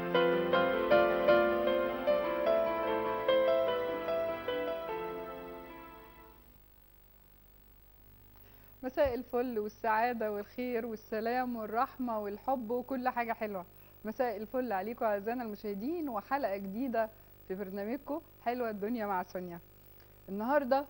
مساء الفل والسعادة والخير والسلام والرحمة والحب وكل حاجة حلوة مساء الفل عليكم أعزائنا المشاهدين وحلقة جديدة في برنامجكم حلوة الدنيا مع سونيا النهاردة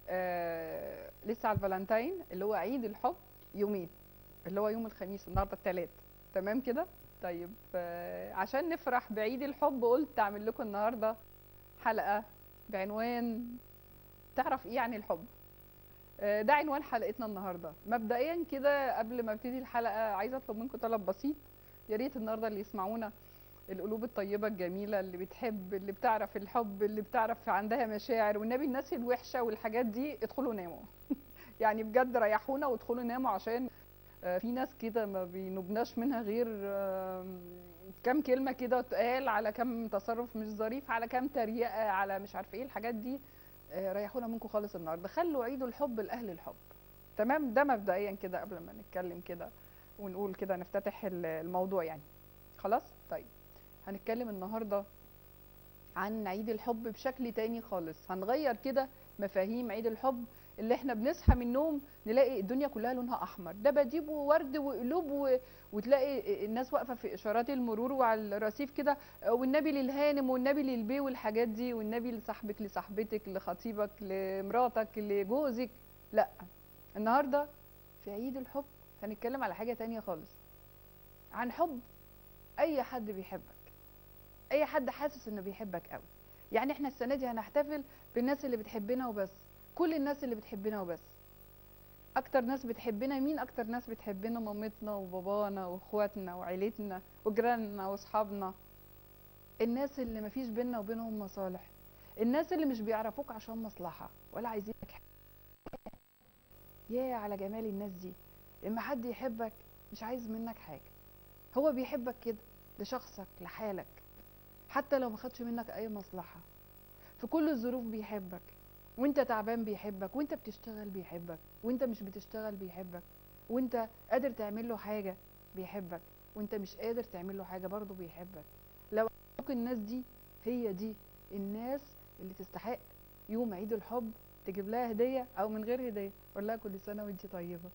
آه لسه على الفالنتين اللي هو عيد الحب يومين اللي هو يوم الخميس النهاردة التلات تمام كده طيب آه عشان نفرح بعيد الحب قلت أعمل لكم النهاردة حلقة بعنوان تعرف إيه عن الحب آه، ده عنوان حلقتنا النهارده مبدئيا كده قبل ما ابتدي الحلقه عايزه اطلب منكم طلب بسيط يا ريت النهارده اللي يسمعونا القلوب الطيبه الجميله اللي بتحب اللي بتعرف الحب اللي بتعرف عندها مشاعر والنبي الناس الوحشه والحاجات دي ادخلوا ناموا يعني بجد ريحونا وادخلوا ناموا عشان آه، في ناس كده ما بينوبناش منها غير آم، كام كلمه كده اتقال على كام تصرف مش ظريف على كام تريقه على مش عارفه ايه الحاجات دي آه، ريحونا منكم خالص النهارده خلوا عيدوا الحب لاهل الحب تمام ده مبدئيا كده قبل ما نتكلم كده ونقول كده نفتتح ال- الموضوع يعني خلاص طيب هنتكلم النهارده عن عيد الحب بشكل تاني خالص هنغير كده مفاهيم عيد الحب اللي احنا بنصحى من النوم نلاقي الدنيا كلها لونها احمر دباديب وورد وقلوب و... وتلاقي الناس واقفه في اشارات المرور وعلى الرصيف كده والنبي للهانم والنبي للبي والحاجات دي والنبي لصاحبك لصاحبتك لخطيبك لمراتك لجوزك لا النهارده في عيد الحب هنتكلم على حاجه تانية خالص عن حب اي حد بيحبك اي حد حاسس انه بيحبك قوي يعني احنا السنه دي هنحتفل بالناس اللي بتحبنا وبس كل الناس اللي بتحبنا وبس اكتر ناس بتحبنا مين اكتر ناس بتحبنا مامتنا وبابانا واخواتنا وعيلتنا وجيراننا واصحابنا الناس اللي مفيش بينا وبينهم مصالح الناس اللي مش بيعرفوك عشان مصلحة ولا عايزينك حاجة يا على جمال الناس دي اما حد يحبك مش عايز منك حاجة هو بيحبك كده لشخصك لحالك حتى لو ما خدش منك اي مصلحة في كل الظروف بيحبك وانت تعبان بيحبك وانت بتشتغل بيحبك وانت مش بتشتغل بيحبك وانت قادر تعمل له حاجة بيحبك وانت مش قادر تعمل له حاجة برضه بيحبك لو ممكن الناس دي هي دي الناس اللي تستحق يوم عيد الحب تجيب لها هدية او من غير هدية قول لها كل سنة وانت طيبة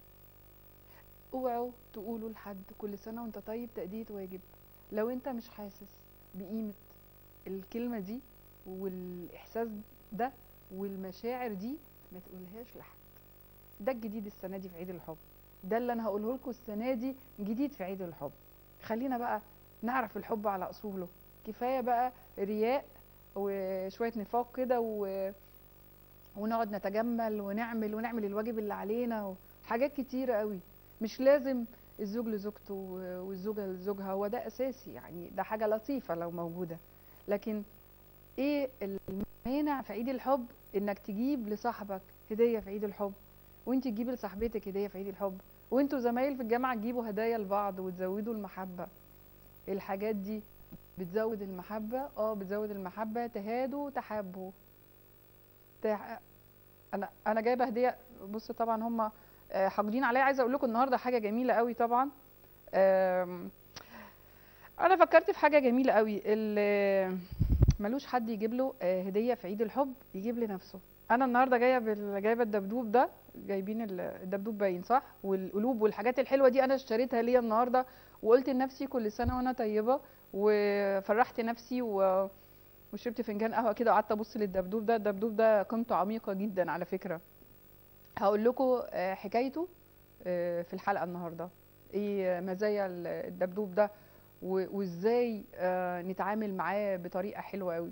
اوعوا تقولوا لحد كل سنة وانت طيب تأدية واجب لو انت مش حاسس بقيمة الكلمة دي والاحساس ده والمشاعر دي ما تقولهاش لحد ده الجديد السنه دي في عيد الحب ده اللي انا هقوله لكم السنه دي جديد في عيد الحب خلينا بقى نعرف الحب على اصوله كفايه بقى رياء وشويه نفاق كده و... ونقعد نتجمل ونعمل ونعمل الواجب اللي علينا وحاجات كتيره قوي مش لازم الزوج لزوجته والزوجه لزوجها هو ده اساسي يعني ده حاجه لطيفه لو موجوده لكن ايه المانع في عيد الحب انك تجيب لصاحبك هديه في عيد الحب وانت تجيبي لصاحبتك هديه في عيد الحب وانتوا زمايل في الجامعه تجيبوا هدايا لبعض وتزودوا المحبه الحاجات دي بتزود المحبه اه بتزود المحبه تهادوا تحابوا تح... انا انا جايبه هديه بص طبعا هم حاقدين عليا عايزه اقول لكم النهارده حاجه جميله قوي طبعا آم، انا فكرت في حاجه جميله قوي اللي ملوش حد يجيب له آه، هديه في عيد الحب يجيب لنفسه انا النهارده جايه بال- جايبه الدبدوب ده جايبين ال- الدبدوب باين صح والقلوب والحاجات الحلوه دي انا اشتريتها ليا النهارده وقلت لنفسي كل سنه وانا طيبه وفرحت نفسي و... وشربت فنجان قهوه كده وقعدت ابص للدبدوب ده الدبدوب ده قيمته عميقه جدا على فكره هقول لكم آه، حكايته آه، في الحلقه النهارده ايه مزايا ال- الدبدوب ده و- وازاي آه، نتعامل معاه بطريقه حلوه قوي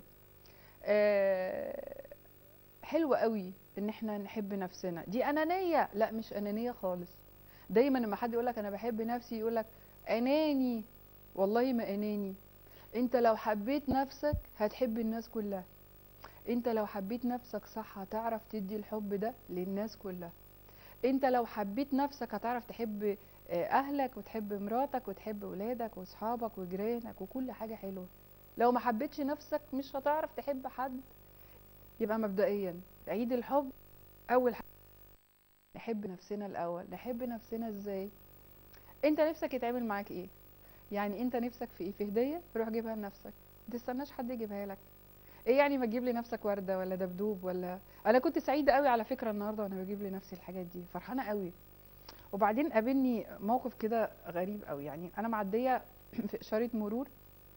آه، حلوة قوي ان احنا نحب نفسنا دي انانية لا مش انانية خالص دايما لما حد يقولك انا بحب نفسي يقولك اناني والله ما اناني انت لو حبيت نفسك هتحب الناس كلها انت لو حبيت نفسك صح هتعرف تدي الحب ده للناس كلها انت لو حبيت نفسك هتعرف تحب آه، اهلك وتحب مراتك وتحب ولادك واصحابك وجيرانك وكل حاجة حلوة لو ما حبيتش نفسك مش هتعرف تحب حد يبقى مبدئيا عيد الحب اول حاجه نحب نفسنا الاول نحب نفسنا ازاي انت نفسك يتعمل معاك ايه يعني انت نفسك في ايه في هديه روح جيبها لنفسك ما تستناش حد يجيبها لك ايه يعني ما تجيب لنفسك ورده ولا دبدوب ولا انا كنت سعيده قوي على فكره النهارده وانا بجيب لنفسي الحاجات دي فرحانه قوي وبعدين قابلني موقف كده غريب قوي يعني انا معديه في اشاره مرور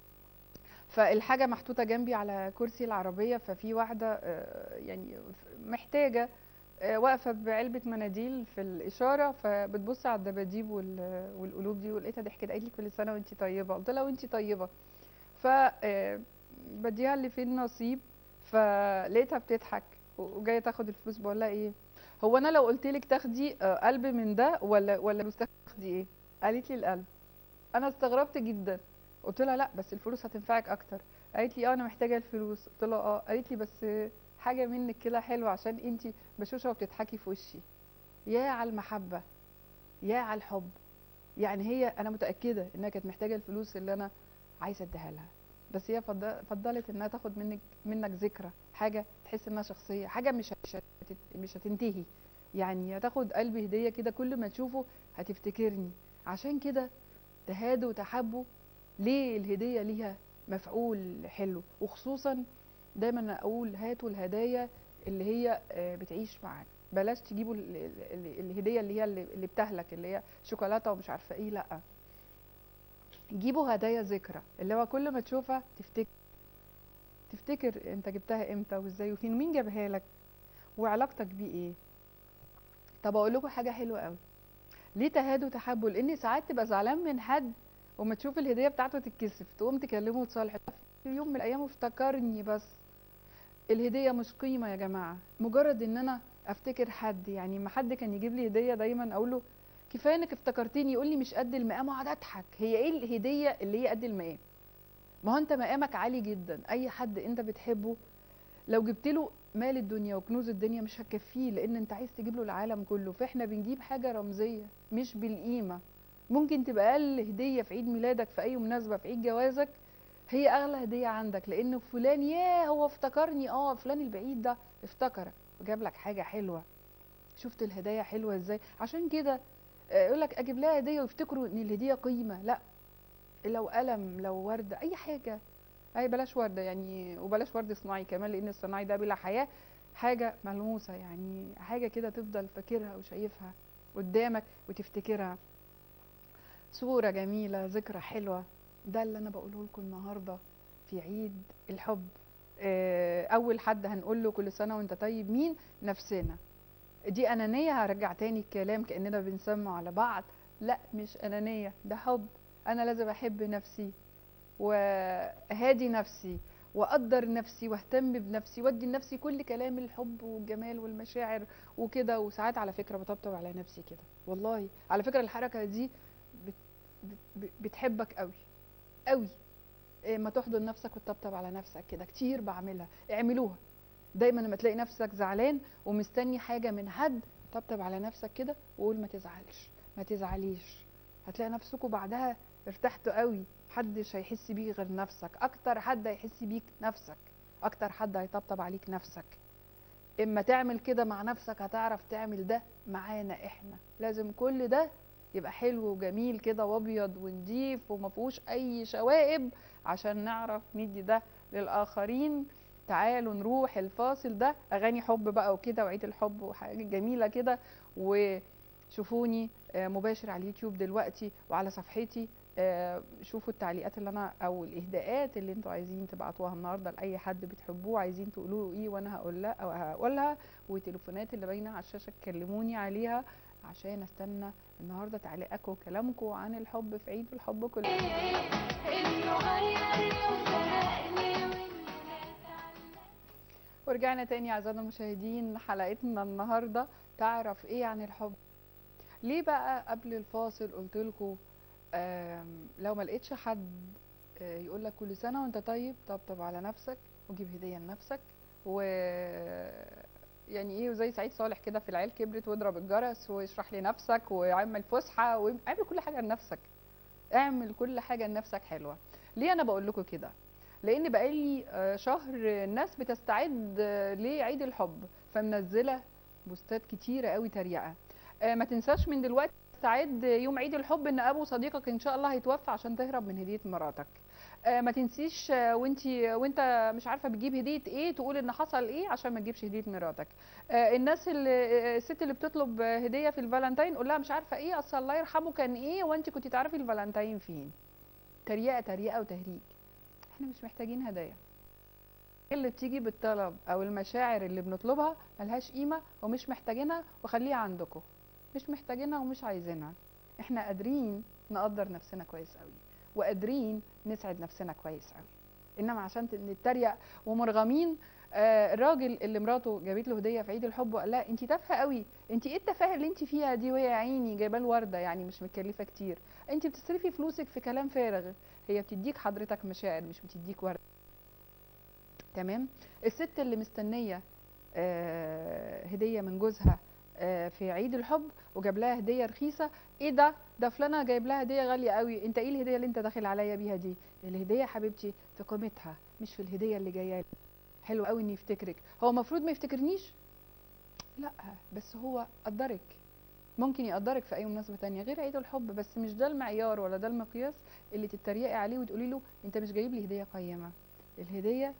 فالحاجه محطوطه جنبي على كرسي العربيه ففي واحده آه، يعني محتاجه آه، واقفه بعلبه مناديل في الاشاره فبتبص على الدباديب وال- والقلوب دي ولقيتها ضحكت قالت لي كل سنه وانت طيبه قلت لها وانت طيبه ف آه، بديها اللي فيه النصيب فلقيتها بتضحك وجايه تاخد الفلوس بقول لها ايه هو انا لو قلت لك تاخدي آه، قلب من ده ولا ولا فلوس تاخدي ايه قالت لي القلب انا استغربت جدا قلت لها لا بس الفلوس هتنفعك اكتر قالت لي اه انا محتاجه الفلوس قلت لها اه قالت لي بس حاجه منك كده حلوه عشان انتي بشوشه وبتضحكي في وشي يا على المحبه يا على الحب يعني هي انا متاكده انها كانت محتاجه الفلوس اللي انا عايزه اديها لها بس هي فض- فضلت انها تاخد منك منك ذكرى حاجه تحس انها شخصيه حاجه مش مش هتت- مش هتنتهي يعني هتاخد قلب هديه كده كل ما تشوفه هتفتكرني عشان كده تهادوا وتحبوا ليه الهديه ليها مفعول حلو وخصوصا دايما اقول هاتوا الهدايا اللي هي آه، بتعيش معاك بلاش تجيبوا ال- ال- ال- الهديه اللي هي اللي اللي بتهلك اللي هي شوكولاته ومش عارفه ايه لا جيبوا هدايا ذكرى اللي هو كل ما تشوفها تفتكر تفتكر انت جبتها امتى وازاي وفين مين جابها لك وعلاقتك بيه ايه طب اقول لكم حاجه حلوه قوي ليه تهادوا وتحبوا لان ساعات تبقى زعلان من حد وما تشوف الهديه بتاعته تتكسف تقوم تكلمه وتصالحه في يوم من الايام افتكرني بس الهديه مش قيمه يا جماعه مجرد ان انا افتكر حد يعني ما حد كان يجيب لي هديه دايما اقول له كفايه انك افتكرتني يقول لي مش قد المقام اقعد اضحك هي ايه الهديه اللي هي قد المقام ما هو انت مقامك عالي جدا اي حد انت بتحبه لو جبت له مال الدنيا وكنوز الدنيا مش هتكفيه لان انت عايز تجيب له العالم كله فاحنا بنجيب حاجه رمزيه مش بالقيمه ممكن تبقى اقل هديه في عيد ميلادك في اي مناسبه في عيد جوازك هي اغلى هديه عندك لان فلان ياه هو افتكرني اه فلان البعيد ده افتكرك وجاب لك حاجه حلوه شفت الهدايا حلوه ازاي عشان كده يقول لك اجيب لها هديه ويفتكروا ان الهديه قيمه لا لو قلم لو ورده اي حاجه اي بلاش ورده يعني وبلاش ورد صناعي كمان لان الصناعي ده بلا حياه حاجه ملموسه يعني حاجه كده تفضل فاكرها وشايفها قدامك وتفتكرها صوره جميله ذكرى حلوه ده اللي انا بقوله لكم النهارده في عيد الحب آه، اول حد هنقول له كل سنه وانت طيب مين نفسنا دي انانيه هرجع تاني الكلام كاننا بنسمع على بعض لا مش انانيه ده حب انا لازم احب نفسي واهادي نفسي واقدر نفسي واهتم بنفسي وادي لنفسي كل كلام الحب والجمال والمشاعر وكده وساعات على فكره بطبطب على نفسي كده والله على فكره الحركه دي بت بت بتحبك قوي قوي إيه ما تحضن نفسك وتطبطب على نفسك كده كتير بعملها اعملوها دايما لما تلاقي نفسك زعلان ومستني حاجه من حد طبطب على نفسك كده وقول ما تزعلش ما تزعليش هتلاقي نفسكوا بعدها ارتحتوا قوي محدش هيحس بيه غير نفسك اكتر حد هيحس بيك نفسك اكتر حد هيطبطب عليك نفسك اما تعمل كده مع نفسك هتعرف تعمل ده معانا احنا لازم كل ده يبقى حلو وجميل كده وابيض ونضيف وما فيهوش اي شوائب عشان نعرف ندي ده للاخرين تعالوا نروح الفاصل ده اغاني حب بقى وكده وعيد الحب وحاجات جميله كده وشوفوني آه، مباشر على اليوتيوب دلوقتي وعلى صفحتي آه، شوفوا التعليقات اللي انا او الاهداءات اللي انتوا عايزين تبعتوها النهارده لاي حد بتحبوه عايزين تقولوا له ايه وانا هقول لها او هقولها والتليفونات اللي باينه على الشاشه تكلموني عليها عشان استنى النهارده تعليقاتكم وكلامكم عن الحب في عيد الحب كله انه غير يوم زهقني والناس عمالة ورجعنا تاني اعزائنا المشاهدين حلقتنا النهارده تعرف ايه عن الحب ليه بقى قبل الفاصل قلت لكم لو ما لقيتش حد آه، يقول لك كل سنه وانت طيب طبطب على نفسك وجيب هديه لنفسك و يعني ايه وزي سعيد صالح كده في العيال كبرت واضرب الجرس واشرح لي نفسك واعمل فسحه واعمل كل حاجه لنفسك اعمل كل حاجه لنفسك حلوه ليه انا بقول لكم كده لان بقالي آه، شهر الناس بتستعد آه، لعيد الحب فمنزله بوستات كتيره قوي تريقه آه، ما تنساش من دلوقتي تستعد يوم عيد الحب ان ابو صديقك ان شاء الله هيتوفى عشان تهرب من هديه مراتك آه، ما تنسيش آه، وانت وانت مش عارفه بتجيب هديه ايه تقول ان حصل ايه عشان ما تجيبش هديه مراتك آه، الناس اللي آه، الست اللي بتطلب آه، هديه في الفالنتين قول لها مش عارفه ايه اصل الله يرحمه كان ايه وانت كنت تعرفي الفالنتين فين تريقه تريقه وتهريج احنا مش محتاجين هدايا اللي بتيجي بالطلب او المشاعر اللي بنطلبها ملهاش قيمه ومش محتاجينها وخليها عندكم مش محتاجينها ومش عايزينها احنا قادرين نقدر نفسنا كويس قوي وقادرين نسعد نفسنا كويس قوي انما عشان ت- نتريق ومرغمين آه الراجل اللي مراته جابت له هديه في عيد الحب وقال لها انت تافهه قوي انت ايه التفاهه اللي انت فيها دي وهي يا عيني جايبه له ورده يعني مش متكلفه كتير انت بتصرفي فلوسك في كلام فارغ هي بتديك حضرتك مشاعر مش بتديك ورده تمام الست اللي مستنيه آه هديه من جوزها آه في عيد الحب وجاب لها هديه رخيصه ايه ده ده فلانه جايب لها هديه غاليه قوي انت ايه الهديه اللي انت داخل عليا بيها دي الهديه يا حبيبتي في قيمتها مش في الهديه اللي جايه لي. حلو قوي انه يفتكرك هو المفروض ما يفتكرنيش لا بس هو قدرك ممكن يقدرك في اي مناسبه تانية غير عيد الحب بس مش ده المعيار ولا ده المقياس اللي تتريقي عليه وتقولي له انت مش جايب لي هديه قيمه الهديه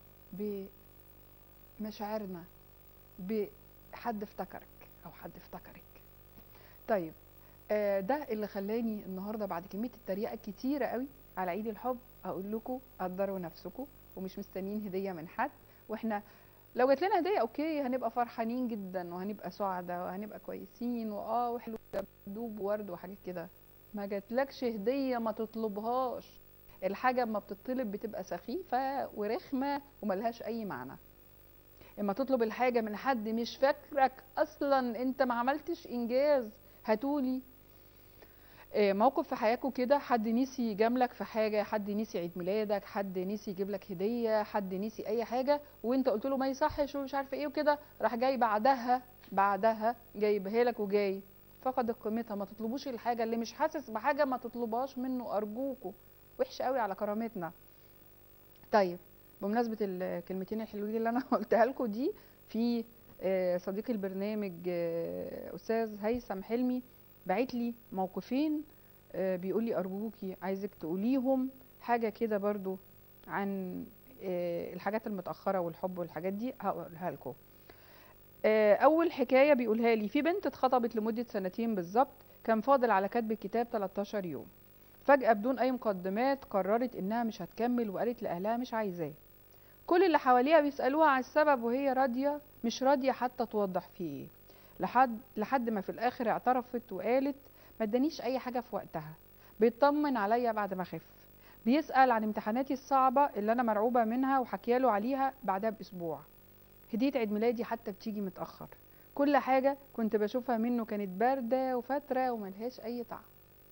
بمشاعرنا بحد افتكرك او حد افتكرك طيب آه، ده اللي خلاني النهارده بعد كميه التريقه الكتيره قوي على عيد الحب اقول لكم قدروا نفسكم ومش مستنيين هديه من حد واحنا لو جات لنا هديه اوكي هنبقى فرحانين جدا وهنبقى سعداء وهنبقى كويسين واه وحلو دوب وورد وحاجات كده ما جاتلكش هديه ما تطلبهاش الحاجه اما بتطلب بتبقى سخيفه ورخمه وملهاش اي معنى اما تطلب الحاجه من حد مش فاكرك اصلا انت ما عملتش انجاز هاتولي آه، موقف في حياتكم كده حد نسي يجاملك في حاجه حد نسي عيد ميلادك حد نسي يجيب لك هديه حد نسي اي حاجه وانت قلت له ما يصحش ومش عارفه ايه وكده راح جاي بعدها بعدها جايبها لك وجاي فقد قيمتها ما تطلبوش الحاجه اللي مش حاسس بحاجه ما تطلبهاش منه ارجوكوا وحش قوي على كرامتنا طيب بمناسبه الكلمتين الحلوين اللي انا قلتها لكم دي في آه، صديقي البرنامج آه، استاذ هيثم حلمي بعت لي موقفين آه، بيقول لي ارجوكي عايزك تقوليهم حاجه كده برضو عن آه، الحاجات المتاخره والحب والحاجات دي هقولها لكم آه، اول حكايه بيقولها لي في بنت اتخطبت لمده سنتين بالظبط كان فاضل على كتب الكتاب 13 يوم فجاه بدون اي مقدمات قررت انها مش هتكمل وقالت لاهلها مش عايزاه كل اللي حواليها بيسالوها على السبب وهي راضيه مش راضيه حتى توضح فيه ايه لحد لحد ما في الاخر اعترفت وقالت ما ادانيش اي حاجه في وقتها بيطمن عليا بعد ما خف بيسال عن امتحاناتي الصعبه اللي انا مرعوبه منها وحكياله عليها بعدها باسبوع هديه عيد ميلادي حتى بتيجي متاخر كل حاجه كنت بشوفها منه كانت بارده وفتره وملهاش اي طعم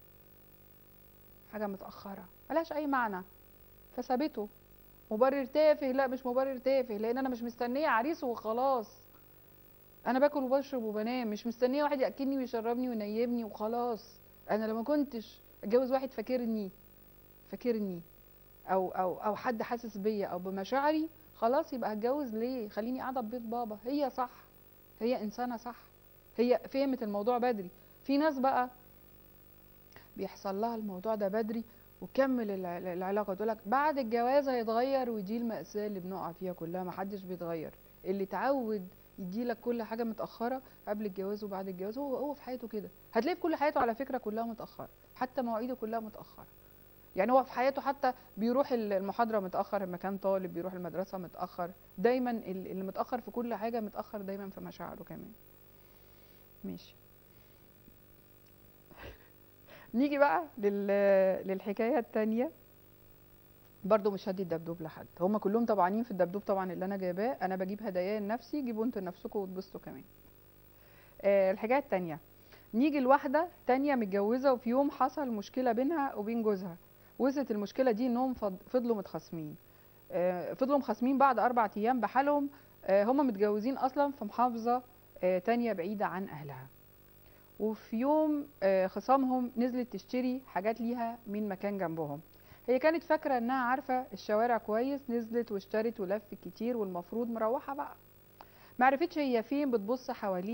حاجه متاخره ملهاش اي معنى فسابته مبرر تافه لا مش مبرر تافه لان انا مش مستنيه عريس وخلاص انا باكل وبشرب وبنام مش مستنيه واحد ياكلني ويشربني وينيمني وخلاص انا لما كنتش اتجوز واحد فاكرني فاكرني او او او حد حاسس بيا او بمشاعري خلاص يبقى هتجوز ليه خليني قاعده في بيت بابا هي صح هي انسانه صح هي فهمت الموضوع بدري في ناس بقى بيحصل لها الموضوع ده بدري وكمل الع- العلاقه تقول لك بعد الجواز هيتغير ودي المأساة اللي بنقع فيها كلها محدش بيتغير اللي اتعود يديلك كل حاجه متاخره قبل الجواز وبعد الجواز هو هو في حياته كده هتلاقي في كل حياته على فكره كلها متاخره حتى مواعيده كلها متاخره يعني هو في حياته حتى بيروح ال- المحاضره متاخر لما كان طالب بيروح المدرسه متاخر دايما ال- اللي متاخر في كل حاجه متاخر دايما في مشاعره كمان ماشي نيجي بقى لل... للحكايه التانية برضو مش هدي الدبدوب لحد هم كلهم طبعانين في الدبدوب طبعا اللي انا جايباه انا بجيب هدايا لنفسي جيبوا انتوا لنفسكم وتبسطوا كمان آه الحكايه التانية نيجي لواحده تانية متجوزه وفي يوم حصل مشكله بينها وبين جوزها وصلت المشكله دي انهم فض- فضلوا متخاصمين آه فضلوا مخاصمين بعد اربع ايام بحالهم آه هم متجوزين اصلا في محافظه آه تانية بعيده عن اهلها وفي يوم آه، خصامهم نزلت تشتري حاجات ليها من مكان جنبهم هي كانت فاكره انها عارفه الشوارع كويس نزلت واشترت ولفت كتير والمفروض مروحه بقى معرفتش هي فين بتبص حواليها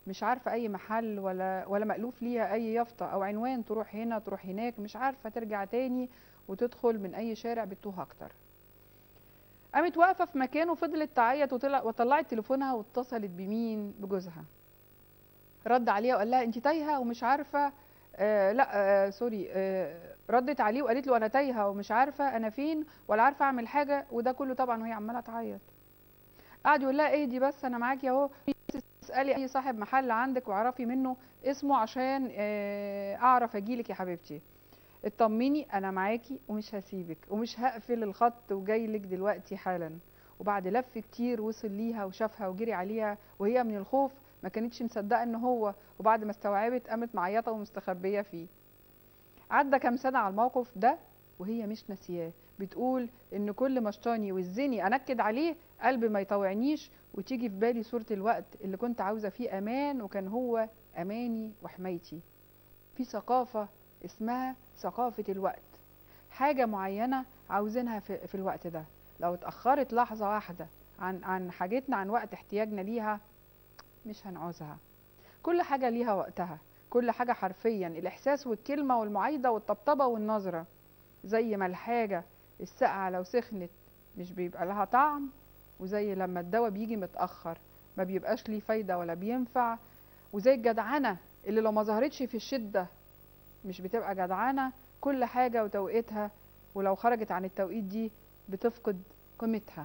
مش عارفه اي محل ولا ولا مألوف ليها اي يافطه او عنوان تروح هنا تروح هناك مش عارفه ترجع تاني وتدخل من اي شارع بتوه اكتر قامت واقفه في مكان وفضلت تعيط وطلع وطلعت تليفونها واتصلت بمين بجوزها رد عليها وقال لها انت تايهه ومش عارفه آه لا آه سوري آه ردت عليه وقالت له انا تايهه ومش عارفه انا فين ولا عارفه اعمل حاجه وده كله طبعا وهي عماله تعيط قعد يقول لها اهدي بس انا معاكي اهو اسالي اي صاحب محل عندك واعرفي منه اسمه عشان آه، اعرف اجيلك يا حبيبتي اطمني انا معاكي ومش هسيبك ومش هقفل الخط وجاي لك دلوقتي حالا وبعد لف كتير وصل ليها وشافها وجري عليها وهي من الخوف ما كانتش مصدقه ان هو وبعد ما استوعبت قامت معيطه ومستخبيه فيه عدى كام سنه على الموقف ده وهي مش ناسياه بتقول ان كل ما شطاني يوزني انكد عليه قلبي ما يطوعنيش وتيجي في بالي صورة الوقت اللي كنت عاوزة فيه امان وكان هو اماني وحمايتي في ثقافة اسمها ثقافة الوقت حاجة معينة عاوزينها في, في الوقت ده لو اتأخرت لحظة واحدة عن عن حاجتنا عن وقت احتياجنا ليها مش هنعوزها كل حاجة ليها وقتها كل حاجة حرفيا الإحساس والكلمة والمعايدة والطبطبة والنظرة زي ما الحاجة الساقعة لو سخنت مش بيبقى لها طعم وزي لما الدواء بيجي متأخر ما بيبقاش ليه فايدة ولا بينفع وزي الجدعنة اللي لو ما ظهرتش في الشدة مش بتبقى جدعنة كل حاجة وتوقيتها ولو خرجت عن التوقيت دي بتفقد قيمتها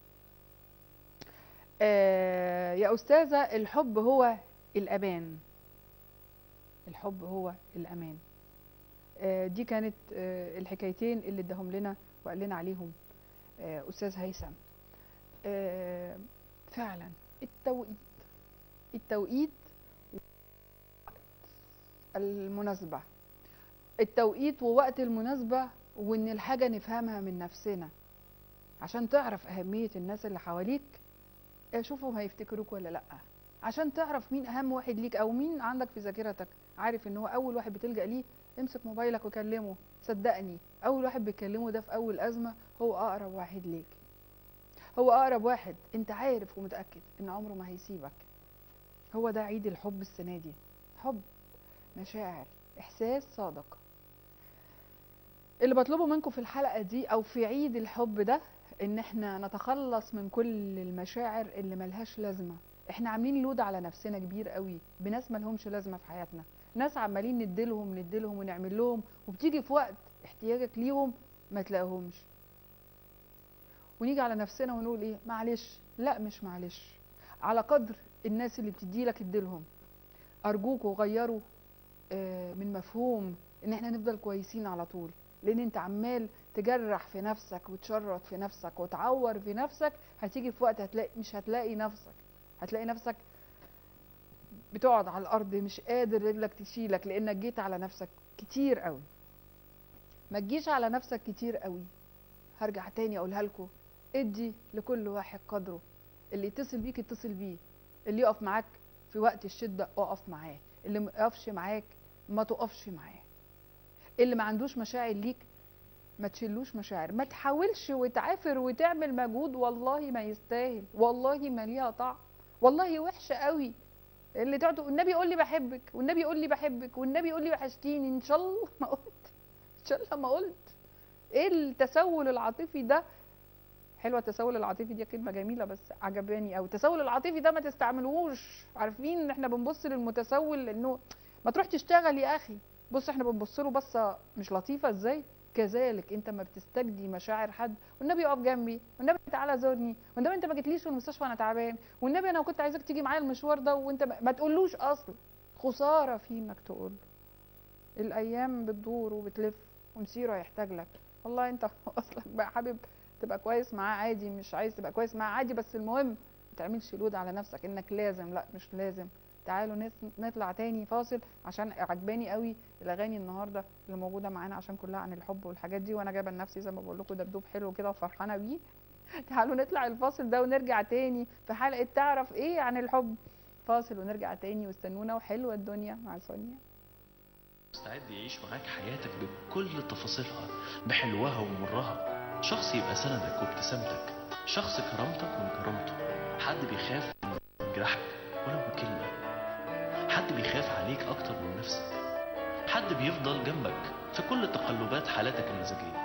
آه يا أستاذة الحب هو الأمان الحب هو الأمان آه دي كانت آه الحكايتين اللي اداهم لنا وقال لنا عليهم آه أستاذ هيثم آه فعلا التوقيت التوقيت المناسبة التوقيت ووقت المناسبة وإن الحاجة نفهمها من نفسنا عشان تعرف أهمية الناس اللي حواليك آه، شوفهم هيفتكروك ولا لأ عشان تعرف مين أهم واحد ليك أو مين عندك في ذاكرتك عارف إن هو أول واحد بتلجأ ليه امسك موبايلك وكلمه صدقني أول واحد بتكلمه ده في أول أزمة هو أقرب واحد ليك هو أقرب واحد أنت عارف ومتأكد إن عمره ما هيسيبك هو ده عيد الحب السنة دي حب مشاعر إحساس صادق اللي بطلبه منكم في الحلقة دي أو في عيد الحب ده إن إحنا نتخلص من كل المشاعر اللي ملهاش لازمة إحنا عاملين لود على نفسنا كبير قوي بناس ملهمش لازمة في حياتنا ناس عمالين نديلهم نديلهم ونعمل لهم وبتيجي في وقت احتياجك ليهم ما تلاقيهمش ونيجي على نفسنا ونقول ايه معلش لا مش معلش على قدر الناس اللي بتديلك اديلهم ارجوكوا غيروا آه، من مفهوم ان احنا نفضل كويسين على طول لان انت عمال تجرح في نفسك وتشرط في نفسك وتعور في نفسك هتيجي في وقت هتلاقي مش هتلاقي نفسك هتلاقي نفسك بتقعد على الارض مش قادر رجلك تشيلك لانك جيت على نفسك كتير قوي ما تجيش على نفسك كتير قوي هرجع تاني اقولها لكم ادي لكل واحد قدره اللي يتصل بيك اتصل بيه اللي يقف معاك في وقت الشدة اقف معاه اللي ما يقفش معاك ما تقفش معاه اللي ما عندوش مشاعر ليك ما تشيلوش مشاعر ما تحاولش وتعافر وتعمل مجهود والله ما يستاهل والله ما ليها طعم والله وحشة قوي اللي تقعد تقول النبي يقول لي بحبك والنبي يقول لي بحبك والنبي يقول لي وحشتيني ان شاء الله ما قلت ان شاء الله ما قلت ايه التسول العاطفي ده حلوه التسول العاطفي دي كلمه جميله بس عجباني قوي التسول العاطفي ده ما تستعملوش عارفين ان احنا بنبص للمتسول انه ما تروح تشتغل يا اخي بص احنا بنبص له بصه مش لطيفه ازاي كذلك انت ما بتستجدي مشاعر حد والنبي يقف جنبي والنبي تعالى زورني والنبي انت ما جيتليش في المستشفى وانا تعبان والنبي انا كنت عايزاك تيجي معايا المشوار ده وانت ما, ما تقولوش اصلا خساره في انك تقول الايام بتدور وبتلف ومسيره هيحتاج لك والله انت اصلا بقى حابب تبقى كويس معاه عادي مش عايز تبقى كويس معاه عادي بس المهم ما تعملش لود على نفسك انك لازم لا مش لازم تعالوا نس- نطلع تاني فاصل عشان عجباني قوي الاغاني النهارده اللي موجوده معانا عشان كلها عن الحب والحاجات دي وانا جايبه لنفسي زي ما بقول لكم دبدوب حلو كده وفرحانه بيه تعالوا نطلع الفاصل ده ونرجع تاني في حلقه تعرف ايه عن الحب فاصل ونرجع تاني واستنونا وحلوه الدنيا مع سونيا مستعد يعيش معاك حياتك بكل تفاصيلها بحلوها ومرها شخص يبقى سندك وابتسامتك شخص كرامتك من كرامته حد بيخاف من جرحك ولو بكلمة حد بيخاف عليك أكتر من نفسك حد بيفضل جنبك في كل تقلبات حالاتك المزاجية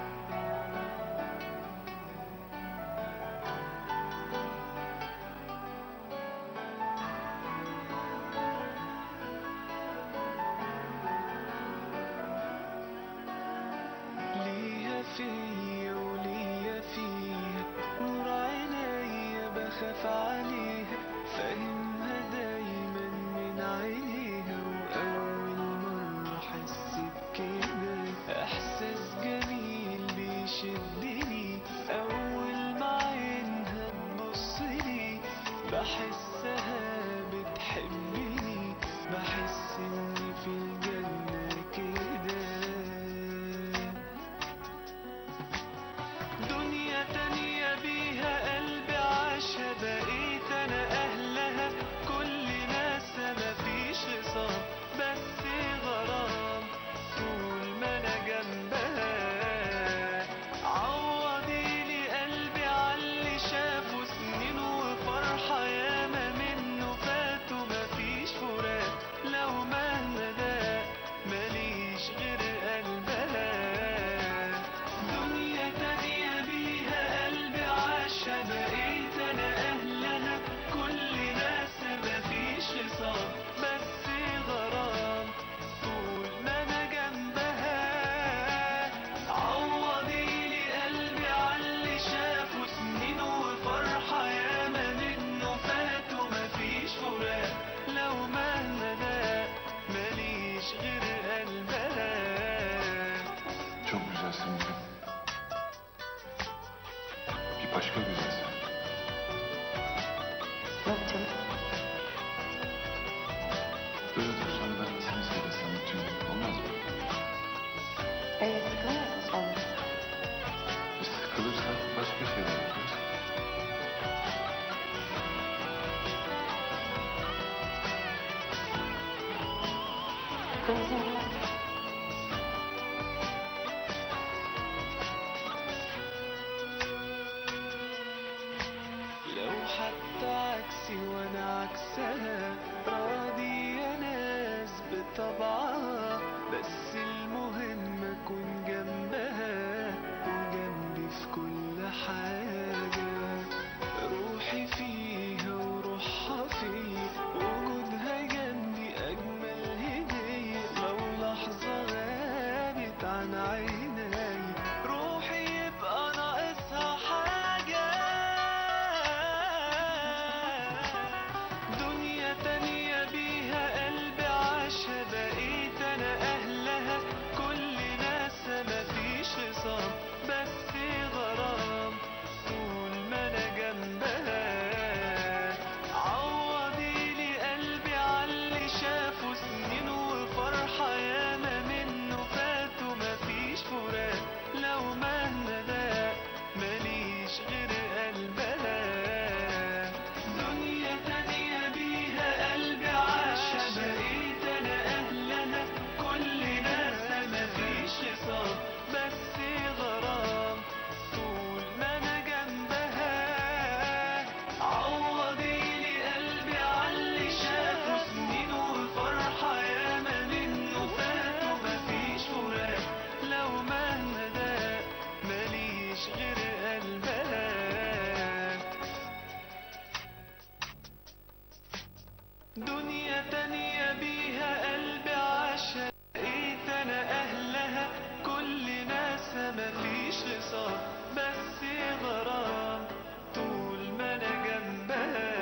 ليها فيا وليا فيها نور عينيا بخاف عليها فاهمها دايما من عينيها وأول مرة أحس بكده إحساس جميل بيشدني أول ما عينها تبصلي بحسها بتحبني بحس إني في الجنة كده دنيا تانية بيها قلبي عاشها بقيت انا اهلها كل ناس مفيش خصام بس غرام طول ما انا جنبها عوضي لي قلبي عاللي شافه سنين وفرحة ياما منه فاتوا مفيش فراق لو مهما ده ماليش غير قلبها دنيا تانية بيها قلبي عاشها بقيت انا اهلها كل ناس مفيش خصام بس غرام طول ما انا جنبها عوضي لي قلبي عاللي شافه سنين وفرحة ياما منه فاتوا مفيش فراق لو مهما ده ماليش غير قلبها Çok güzelsin bugün. Bir başka güzelsin. Yok canım. Böyle dursan ben seni seviyorsam bütün gün olmaz mı? Evet sıkılmazsın sonra. E, sıkılırsak başka şeyler yaparız. Sıkılmasın değil mi? لو حتى عكسي وانا عكسها راضي يا ناس بطبعها بس المهم اكون جنبها وجنبي في كل حاجة روحي فيها وروحها فيا وجودها جنبي اجمل هدية لو لحظة غابت عن عيني روحي يبقى ناقصها حاجة دنيا تانية بيها قلبي عاشها بقيت أنا أهلها كل ناس مفيش خصام بس غرام طول ما أنا جنبها عوضي لي قلبي عاللي شافه سنين وفرحة ياما منه فاتوا مفيش فراق لو مهما ده ماليش غير قلبها دنيا تانية بيها قلبي عاشها بقيت أنا أهلها كل ناس مفيش خصام بس غرام طول ما أنا جنبها عوضي لي قلبي عاللي شافه سنين وفرحة ياما منه فاتوا مفيش فراق لو مهما ده ماليش غير قلبها دنيا تانية بيها قلبي عاشها بقيت انا اهلها كل ناس مفيش خصام بس غرام طول ما انا جنبها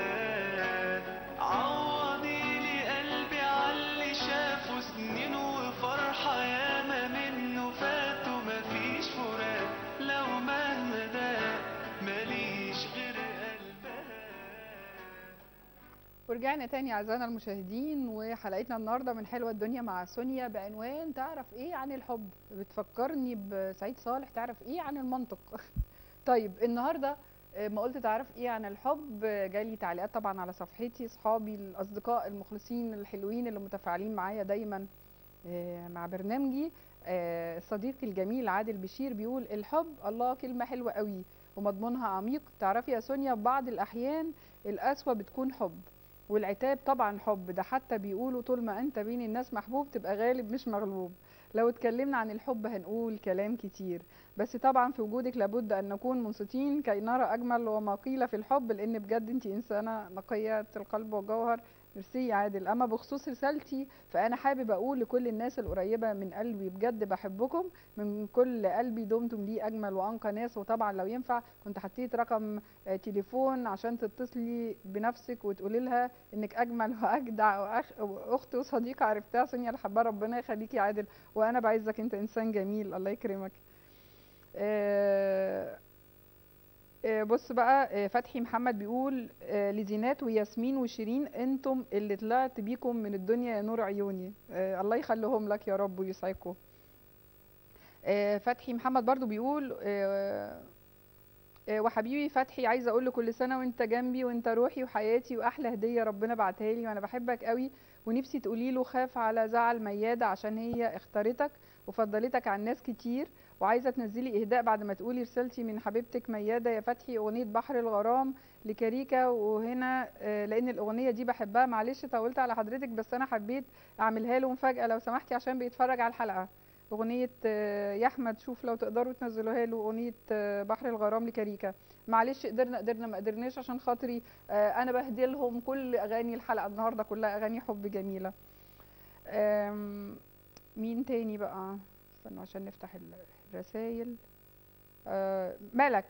عوضي لي قلبي عاللي شافه سنين وفرحة ياما منه فاتوا مفيش فراق لو مهما ده ماليش غير قلبها ورجعنا تاني اعزائنا المشاهدين وحلقتنا النهارده من حلوه الدنيا مع سونيا بعنوان تعرف ايه عن الحب بتفكرني بسعيد صالح تعرف ايه عن المنطق طيب النهارده آه، ما قلت تعرف ايه عن الحب آه، جالي تعليقات طبعا على صفحتي اصحابي الاصدقاء المخلصين الحلوين اللي متفاعلين معايا دايما آه، مع برنامجي آه، صديقي الجميل عادل بشير بيقول الحب الله كلمه حلوه قوي ومضمونها عميق تعرفي يا سونيا بعض الاحيان القسوه بتكون حب والعتاب طبعا حب ده حتى بيقولوا طول ما انت بين الناس محبوب تبقى غالب مش مغلوب لو اتكلمنا عن الحب هنقول كلام كتير بس طبعا في وجودك لابد ان نكون منصتين كي نرى اجمل وما قيل في الحب لان بجد انت انسانه نقيه القلب والجوهر ميرسي يا عادل اما بخصوص رسالتي فانا حابب اقول لكل الناس القريبه من قلبي بجد بحبكم من كل قلبي دمتم لي اجمل وانقى ناس وطبعا لو ينفع كنت حطيت رقم آه، تليفون عشان تتصلي بنفسك وتقولي لها انك اجمل واجدع واخ واخت وصديقه عرفتها سونيا الحبه ربنا يخليكي يا عادل وانا بعزك انت انسان جميل الله يكرمك آه، آه، بص بقى آه، فتحي محمد بيقول آه، لزينات وياسمين وشيرين انتم اللي طلعت بيكم من الدنيا يا نور عيوني آه، الله يخليهم لك يا رب ويسعدكم آه، فتحي محمد برضو بيقول آه، آه، وحبيبي فتحي عايزه اقول له كل سنه وانت جنبي وانت روحي وحياتي واحلى هديه ربنا بعتها لي وانا بحبك قوي ونفسي تقولي له خاف على زعل مياده عشان هي اختارتك وفضلتك عن ناس كتير وعايزه تنزلي اهداء بعد ما تقولي رسالتي من حبيبتك مياده يا فتحي اغنيه بحر الغرام لكاريكا وهنا آه، لان الاغنيه دي بحبها معلش طولت على حضرتك بس انا حبيت اعملها له مفاجاه لو سمحتي عشان بيتفرج على الحلقه اغنيه آه، يا احمد شوف لو تقدروا تنزلوها له اغنيه آه، بحر الغرام لكاريكا معلش قدرنا قدرنا ما قدرناش عشان خاطري آه، انا بهدلهم كل اغاني الحلقه النهارده كلها اغاني حب جميله آم، مين تاني بقى استنوا عشان نفتح الرسائل ملك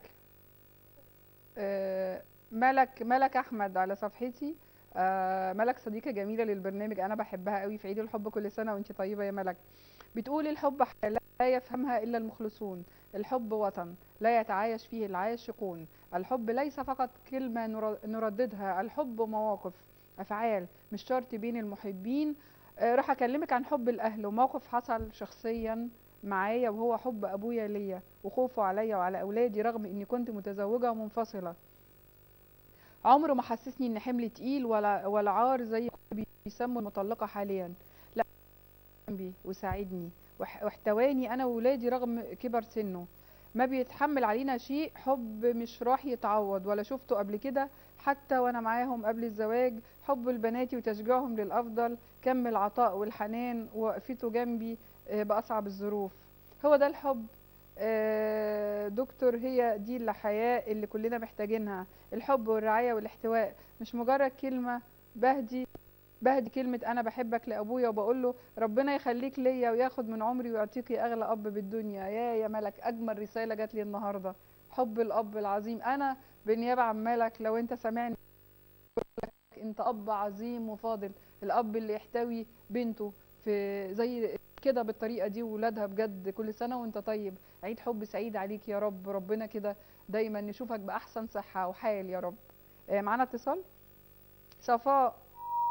آه، ملك ملك احمد على صفحتي آه، ملك صديقه جميله للبرنامج انا بحبها قوي في عيد الحب كل سنه وانت طيبه يا ملك بتقول الحب حياة لا يفهمها الا المخلصون الحب وطن لا يتعايش فيه العاشقون الحب ليس فقط كلمه نر- نرددها الحب مواقف افعال مش شرط بين المحبين آه، راح اكلمك عن حب الاهل وموقف حصل شخصيا معايا وهو حب ابويا ليا وخوفه عليا وعلى اولادي رغم اني كنت متزوجه ومنفصله عمره ما حسسني ان حمل تقيل ولا ولا عار زي ما بيسموا المطلقه حاليا لا جنبي وساعدني وح- واحتواني انا وولادي رغم كبر سنه ما بيتحمل علينا شيء حب مش راح يتعوض ولا شفته قبل كده حتى وانا معاهم قبل الزواج حب لبناتي وتشجيعهم للافضل كم العطاء والحنان ووقفته جنبي آه، باصعب الظروف هو ده الحب آه، دكتور هي دي الحياه اللي كلنا محتاجينها الحب والرعايه والاحتواء مش مجرد كلمه بهدي بهدي كلمة أنا بحبك لأبويا وبقول له ربنا يخليك ليا وياخد من عمري ويعطيكي أغلى أب بالدنيا يا يا ملك أجمل رسالة جات لي النهاردة حب الأب العظيم أنا بالنيابة عن ملك لو أنت سامعني بقول لك أنت أب عظيم وفاضل الأب اللي يحتوي بنته في زي كده بالطريقة دي وولادها بجد كل سنة وأنت طيب عيد حب سعيد عليك يا رب ربنا كده دايما نشوفك بأحسن صحة وحال يا رب آه، معانا اتصال صفاء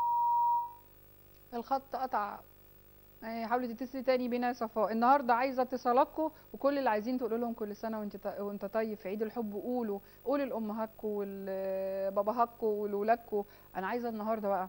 الخط قطع آه، حاولي تتصلي تاني بينا يا صفاء النهارده عايزه اتصالاتكم وكل اللي عايزين تقولوا لهم كل سنه وانت ط- وانت طيب في عيد الحب قولوا قولوا لامهاتكم ولباباهاتكم ولولادكم انا عايزه النهارده بقى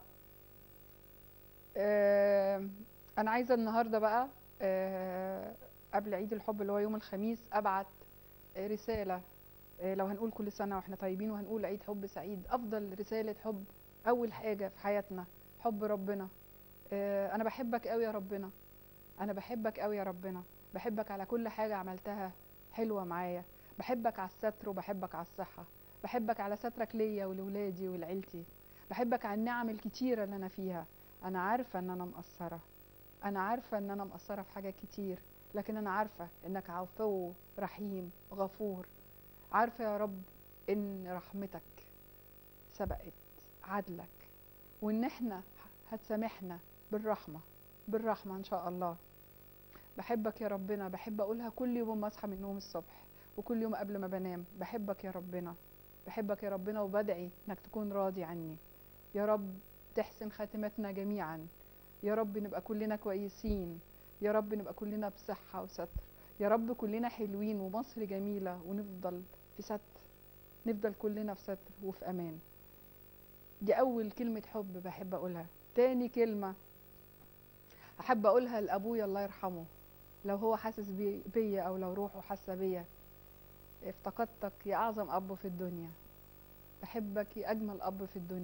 آه، انا عايزه النهارده بقى آه، قبل عيد الحب اللي هو يوم الخميس ابعت آه، رساله آه، لو هنقول كل سنه واحنا طيبين وهنقول عيد حب سعيد افضل رساله حب اول حاجه في حياتنا حب ربنا آه، انا بحبك قوي يا ربنا انا بحبك قوي يا ربنا بحبك على كل حاجه عملتها حلوه معايا بحبك على الستر وبحبك على الصحه بحبك على سترك ليا ولولادي ولعيلتي بحبك على النعم الكتيره اللي انا فيها انا عارفه ان انا مقصره انا عارفه ان انا مقصره في حاجات كتير لكن انا عارفه انك عفو رحيم غفور عارفه يا رب ان رحمتك سبقت عدلك وان احنا هتسامحنا بالرحمه بالرحمه ان شاء الله بحبك يا ربنا بحب اقولها كل يوم ما اصحى من النوم الصبح وكل يوم قبل ما بنام بحبك يا ربنا بحبك يا ربنا وبدعي انك تكون راضي عني يا رب تحسن خاتمتنا جميعا يا رب نبقى كلنا كويسين يا رب نبقى كلنا بصحة وستر يا رب كلنا حلوين ومصر جميلة ونفضل في ستر نفضل كلنا في ستر وفي أمان دي أول كلمة حب بحب أقولها تاني كلمة أحب أقولها لأبويا الله يرحمه لو هو حاسس بي- بيا أو لو روحه حاسة بيا افتقدتك يا أعظم أب في الدنيا بحبك يا أجمل أب في الدنيا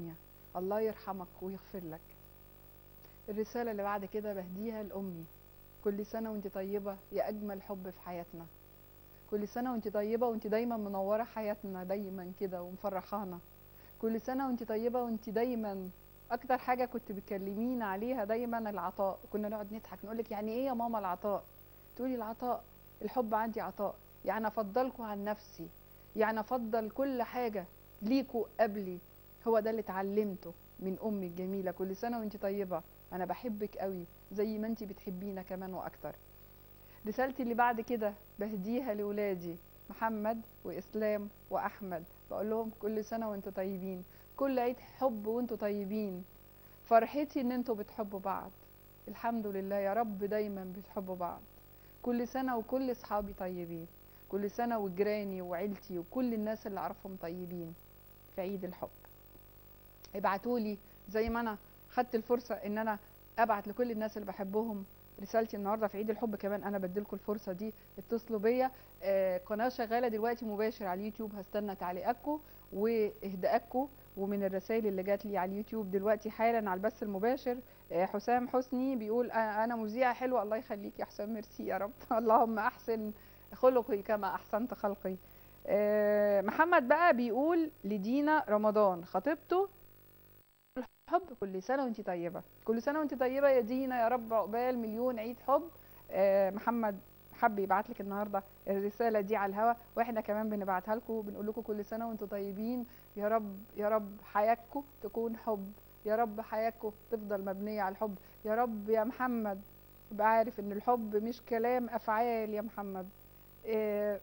الله يرحمك ويغفر لك الرسالة اللي بعد كده بهديها لأمي كل سنة وانت طيبة يا أجمل حب في حياتنا كل سنة وانت طيبة وانت دايما منورة حياتنا دايما كده ومفرحانا كل سنة وانت طيبة وانت دايما أكتر حاجة كنت بتكلمينا عليها دايما العطاء كنا نقعد نضحك نقولك يعني إيه يا ماما العطاء تقولي العطاء الحب عندي عطاء يعني أفضلكوا عن نفسي يعني أفضل كل حاجة ليكوا قبلي هو ده اللي اتعلمته من أمي الجميلة كل سنة وانت طيبة أنا بحبك قوي زي ما انت بتحبينا كمان وأكتر رسالتي اللي بعد كده بهديها لولادي محمد وإسلام وأحمد بقول لهم كل سنة وانتوا طيبين كل عيد حب وانتوا طيبين فرحتي ان انتوا بتحبوا بعض الحمد لله يا رب دايما بتحبوا بعض كل سنة وكل اصحابي طيبين كل سنة وجيراني وعيلتي وكل الناس اللي اعرفهم طيبين في عيد الحب ابعتولي زي ما انا خدت الفرصة ان انا ابعت لكل الناس اللي بحبهم رسالتي النهارده في عيد الحب كمان انا بديلكم الفرصه دي اتصلوا بيا آه قناه شغاله دلوقتي مباشر على اليوتيوب هستنى تعليقاتكم واهداءاتكم ومن الرسائل اللي جات لي على اليوتيوب دلوقتي حالا على البث المباشر آه حسام حسني بيقول آه انا مذيعه حلوه الله يخليك يا حسام ميرسي يا رب اللهم احسن خلقي كما احسنت خلقي آه محمد بقى بيقول لدينا رمضان خطيبته الحب كل سنه وانت طيبه كل سنه وانت طيبه يا دينا يا رب عقبال مليون عيد حب آه محمد حب يبعت لك النهارده الرساله دي على الهوا واحنا كمان بنبعتها لكم بنقول لكم كل سنه وانتم طيبين يا رب يا رب حياتكم تكون حب يا رب حياتكم تفضل مبنيه على الحب يا رب يا محمد تبقى عارف ان الحب مش كلام افعال يا محمد آه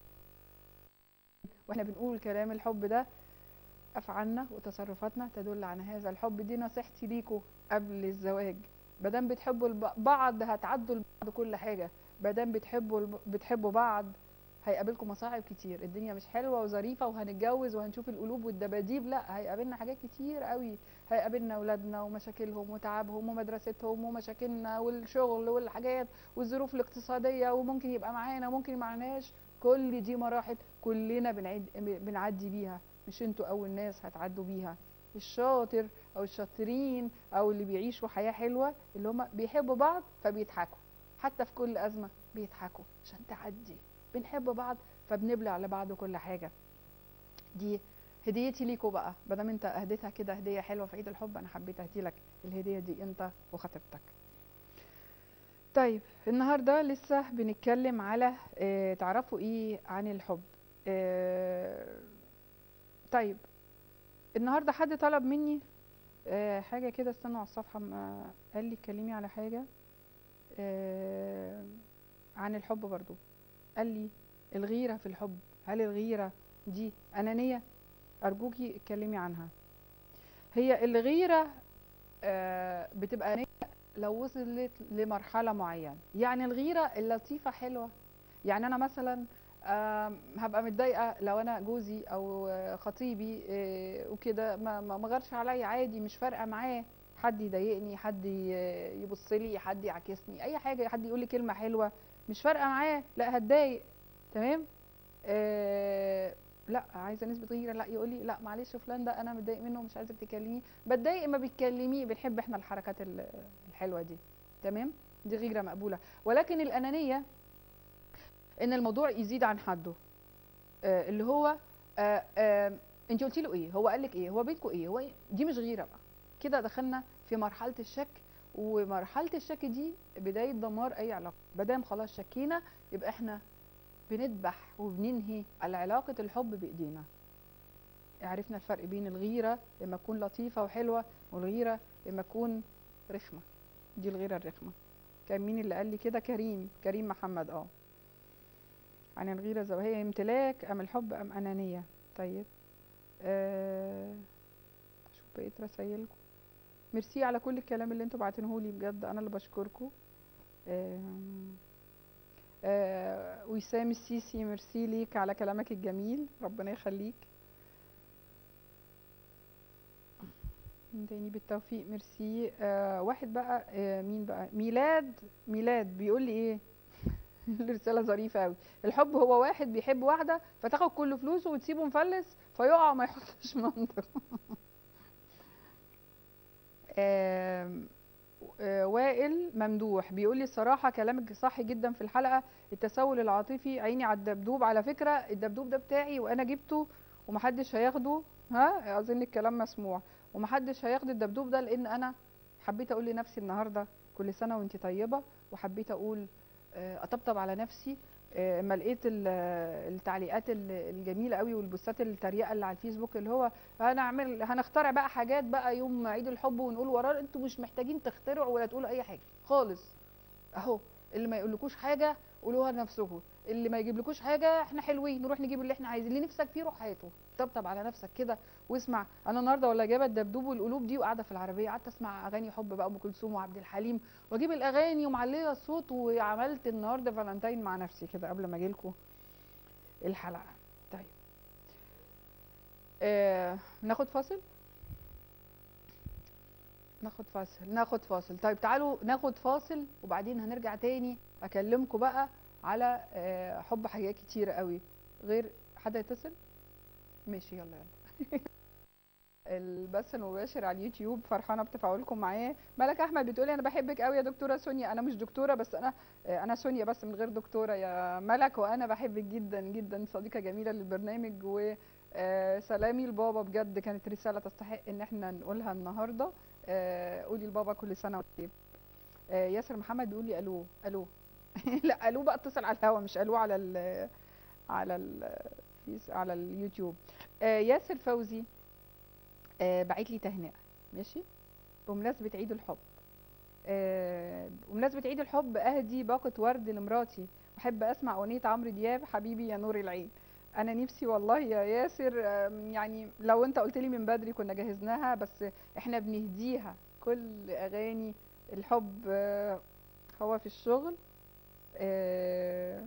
واحنا بنقول كلام الحب ده افعالنا وتصرفاتنا تدل على هذا الحب دي نصيحتي ليكوا قبل الزواج مادام بتحبوا الب- بعض هتعدوا لبعض كل حاجه مادام بتحبوا الب- بتحبوا بعض هيقابلكم مصاعب كتير الدنيا مش حلوه وظريفه وهنتجوز وهنشوف القلوب والدباديب لا هيقابلنا حاجات كتير قوي هيقابلنا اولادنا ومشاكلهم وتعبهم ومدرستهم ومشاكلنا والشغل والحاجات والظروف الاقتصاديه وممكن يبقى معانا وممكن معناش كل دي مراحل كلنا بنعد بنعدي بيها مش انتوا اول ناس هتعدوا بيها الشاطر او الشاطرين او اللي بيعيشوا حياه حلوه اللي هم بيحبوا بعض فبيضحكوا حتى في كل ازمه بيضحكوا عشان تعدي بنحب بعض فبنبلع لبعض كل حاجه دي هديتي ليكوا بقى ما دام انت اهديتها كده هديه حلوه في عيد الحب انا حبيت اهدي لك الهديه دي انت وخطيبتك طيب النهارده لسه بنتكلم على اه تعرفوا ايه عن الحب اه طيب النهارده حد طلب مني اه حاجه كده استنوا على الصفحه ما قال لي اتكلمي على حاجه اه عن الحب برضو قال لي الغيره في الحب هل الغيره دي انانيه ارجوكي اتكلمي عنها هي الغيره آه بتبقى انانيه لو وصلت لمرحله معينه يعني الغيره اللطيفه حلوه يعني انا مثلا آم، هبقى متضايقه لو انا جوزي او آه، خطيبي آه، وكده ما ما ما غيرش عليا عادي مش فارقه معاه حد يضايقني حد يبص لي حد يعكسني اي حاجه حد يقول لي كلمه حلوه مش فارقه معاه لا هتضايق تمام آه لا عايزه نسبه غيره لا يقول لي لا معلش فلان ده انا متضايق منه ومش عايزك تكلميه بتضايق ما بتكلميه بنحب احنا الحركات ال- الحلوه دي تمام دي غيره مقبوله ولكن الانانيه ان الموضوع يزيد عن حده آه اللي هو آه آه انت قلتي له ايه هو قال لك ايه هو بيتكم ايه هو إيه؟ دي مش غيره بقى كده دخلنا في مرحله الشك ومرحله الشك دي بدايه دمار اي علاقه مادام خلاص شكينا يبقى احنا بنذبح وبننهي على علاقه الحب بايدينا عرفنا الفرق بين الغيره لما تكون لطيفه وحلوه والغيره لما تكون رخمه دي الغيره الرخمه كان مين اللي قال لي كده كريم كريم محمد اه عن الغيره زو هي امتلاك ام الحب ام انانيه طيب آه شوف بقيت رسايلكم ميرسي على كل الكلام اللي انتوا بعتينه لي بجد انا اللي بشكركم آم، آه وسام السيسي ميرسي ليك على كلامك الجميل ربنا يخليك مين تاني بالتوفيق ميرسي آه واحد بقى آه مين بقى ميلاد ميلاد بيقول لي ايه الرساله ظريفه قوي الحب هو واحد بيحب واحده فتاخد كل فلوسه وتسيبه مفلس فيقع وما يحطش منطق آم، آه، وائل ممدوح بيقول لي الصراحه كلامك صح جدا في الحلقه التسول العاطفي عيني على الدبدوب على فكره الدبدوب ده بتاعي وانا جبته ومحدش هياخده ها اظن الكلام مسموع ومحدش هياخد الدبدوب ده لان انا حبيت اقول لنفسي النهارده كل سنه وانت طيبه وحبيت اقول آه، اطبطب على نفسي آه، اما لقيت ال- التعليقات ال- الجميله قوي والبوستات التريقه اللي على الفيسبوك اللي هو هنعمل هنخترع بقى حاجات بقى يوم عيد الحب ونقول وراه انتوا مش محتاجين تخترعوا ولا تقولوا اي حاجه خالص اهو اللي ما يقولكوش حاجه قولوها لنفسكم اللي ما يجيبلكوش حاجه احنا حلوين نروح نجيب اللي احنا عايزين اللي نفسك فيه روح هاته طبطب على نفسك كده واسمع انا النهارده ولا جايبه الدبدوب والقلوب دي وقاعده في العربيه قعدت اسمع اغاني حب بقى ام كلثوم وعبد الحليم واجيب الاغاني ومعليه الصوت وعملت النهارده فالنتين مع نفسي كده قبل ما اجي لكم الحلقه طيب آه ناخد فاصل ناخد فاصل ناخد فاصل طيب تعالوا ناخد فاصل وبعدين هنرجع تاني اكلمكم بقى على آه، حب حاجات كتيرة قوي غير حد يتصل ماشي يلا يلا البث المباشر على اليوتيوب فرحانه بتفاعلكم معاه ملك احمد بتقولي انا بحبك قوي يا دكتوره سونيا انا مش دكتوره بس انا آه، انا سونيا بس من غير دكتوره يا ملك وانا بحبك جدا جدا صديقه جميله للبرنامج و آه، سلامي لبابا بجد كانت رساله تستحق ان احنا نقولها النهارده آه، قولي لبابا كل سنه وانت طيب آه، ياسر محمد بيقول لي الو الو لا الو بقى اتصل على الهوا مش الو على ال على ال فيس- على اليوتيوب آه، ياسر فوزي آه، بعت لي تهنئه ماشي بمناسبه عيد الحب آه، بمناسبه عيد الحب اهدي باقه ورد لمراتي بحب اسمع اغنيه عمرو دياب حبيبي يا نور العين انا نفسي والله يا ياسر آم، يعني لو انت قلت لي من بدري كنا جهزناها بس احنا بنهديها كل اغاني الحب آه، هو في الشغل آه،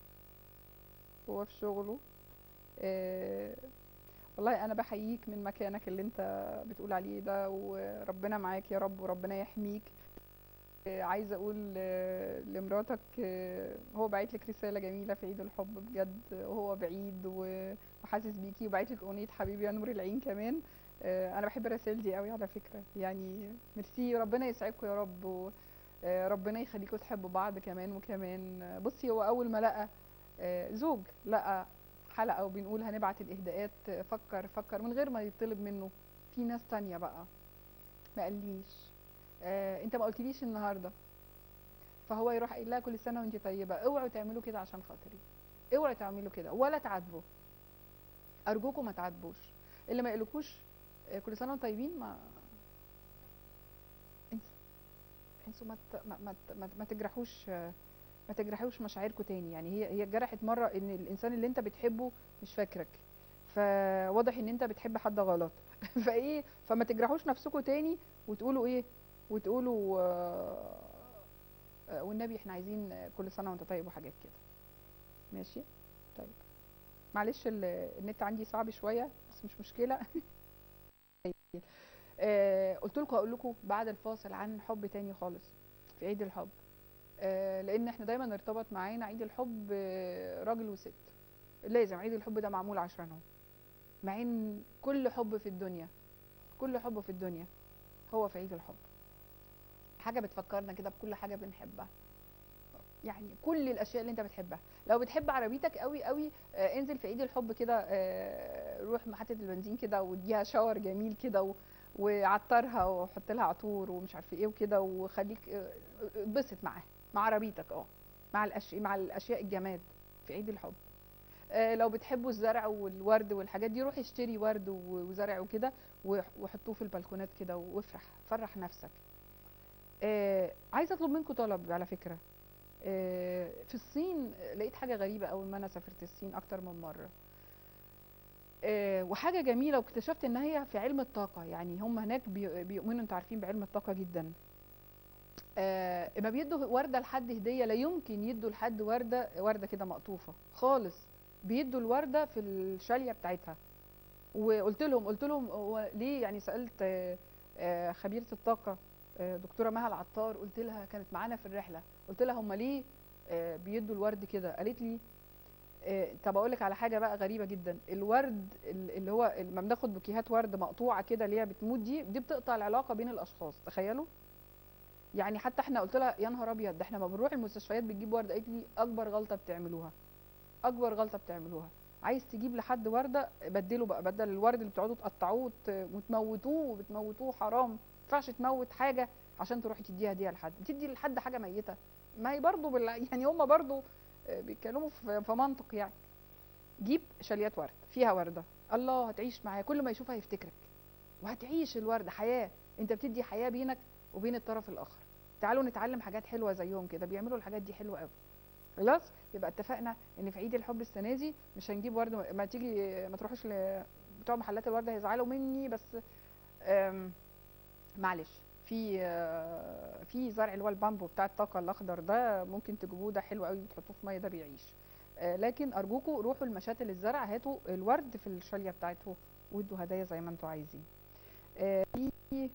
هو في شغله آه، والله انا بحييك من مكانك اللي انت بتقول عليه ده وربنا معاك يا رب وربنا يحميك آه، عايزه اقول آه، لمراتك آه، هو باعت لك رساله جميله في عيد الحب بجد وهو بعيد و- وحاسس بيكي وبعت لك اغنيه حبيبي يا نور العين كمان آه، انا بحب الرسائل دي قوي على فكره يعني ميرسي ربنا يسعدكم يا رب و- آه، ربنا يخليكم تحبوا بعض كمان وكمان آه، بصي هو اول ما لقى آه، زوج لقى حلقه وبنقول هنبعت الاهداءات آه، فكر فكر من غير ما يطلب منه في ناس تانية بقى ما قاليش آه، انت ما قلتليش النهارده فهو يروح قايل لها كل سنه وانت طيبه اوعوا تعملوا كده عشان خاطري اوعوا تعملوا كده ولا تعاتبوا ارجوكم ما تعاتبوش اللي ما يقولكوش آه، كل سنه وانتم طيبين ما انسوا انسوا ما ت- ما ما ت- ما ت- ما تجرحوش آه، ما تجرحوش مشاعركم تاني يعني هي هي اتجرحت مره ان الانسان اللي انت بتحبه مش فاكرك فواضح ان انت بتحب حد غلط فايه فما تجرحوش نفسكم تاني وتقولوا ايه وتقولوا آه، آه، والنبي احنا عايزين آه، كل سنه وانت طيب وحاجات كده ماشي طيب معلش ال- النت عندي صعب شويه بس مش مشكله آه قلت لكم هقول لكم بعد الفاصل عن حب تاني خالص في عيد الحب آه لان احنا دايما ارتبط معانا عيد الحب آه، راجل وست لازم عيد الحب ده معمول عشانهم مع ان كل حب في الدنيا كل حب في الدنيا هو في عيد الحب حاجه بتفكرنا كده بكل حاجه بنحبها يعني كل الاشياء اللي انت بتحبها لو بتحب عربيتك قوي قوي آه انزل في عيد الحب كده آه روح محطه البنزين كده واديها شاور جميل كده و- وعطرها وحط لها عطور ومش عارفه ايه وكده وخليك آه، اتبسط معاها مع عربيتك اه مع الاشياء مع الاشياء الجماد في عيد الحب آه، لو بتحبوا الزرع والورد والحاجات دي روح اشتري ورد و- وزرع وكده وح- وحطوه في البلكونات كده وافرح فرح نفسك آه، عايزه اطلب منكم طلب على فكره آه، في الصين لقيت حاجه غريبه اول ما انا سافرت الصين اكتر من مره آه، وحاجه جميله واكتشفت ان هي في علم الطاقه يعني هم هناك بي- بيؤمنوا انتوا عارفين بعلم الطاقه جدا آه، اما بيدوا ورده لحد هديه لا يمكن يدوا لحد ورده ورده كده مقطوفه خالص بيدوا الورده في الشاليه بتاعتها وقلت لهم قلت لهم هو ليه يعني سالت آه، آه، خبيره الطاقه آه، دكتوره مها العطار قلت لها كانت معانا في الرحله قلت لها هم ليه آه، بيدوا الورد كده قالت لي آه، طب اقول لك على حاجه بقى غريبه جدا الورد ال- اللي هو لما بناخد بوكيهات ورد مقطوعه كده اللي هي بتموت دي دي بتقطع العلاقه بين الاشخاص تخيلوا يعني حتى احنا قلت لها يا نهار ابيض ده احنا لما بنروح المستشفيات بتجيب ورد قالت لي اكبر غلطه بتعملوها اكبر غلطه بتعملوها عايز تجيب لحد ورده بدله بقى بدل الورد اللي بتقعدوا تقطعوه وت- وتموتوه وبتموتوه حرام ما ينفعش تموت حاجه عشان تروحي تديها هديه لحد تدي لحد حاجه ميته ما هي برضه بال... يعني هم برضه آه، بيتكلموا في في منطق يعني جيب شاليات ورد فيها ورده الله هتعيش معاه كل ما يشوفها يفتكرك وهتعيش الورد حياه انت بتدي حياه بينك وبين الطرف الاخر تعالوا نتعلم حاجات حلوه زيهم كده بيعملوا الحاجات دي حلوه قوي خلاص يبقى اتفقنا ان في عيد الحب السنه دي مش هنجيب ورد ما تيجي ما تروحوش ل... بتوع محلات الورد هيزعلوا مني بس أم... معلش في آه، في زرع اللي هو البامبو بتاع الطاقه الاخضر ده ممكن تجيبوه ده حلو قوي بتحطوه في ميه ده بيعيش آه، لكن ارجوكم روحوا المشاتل الزرع هاتوا الورد في الشاليه بتاعته وادوا هدايا زي ما انتوا عايزين آه، في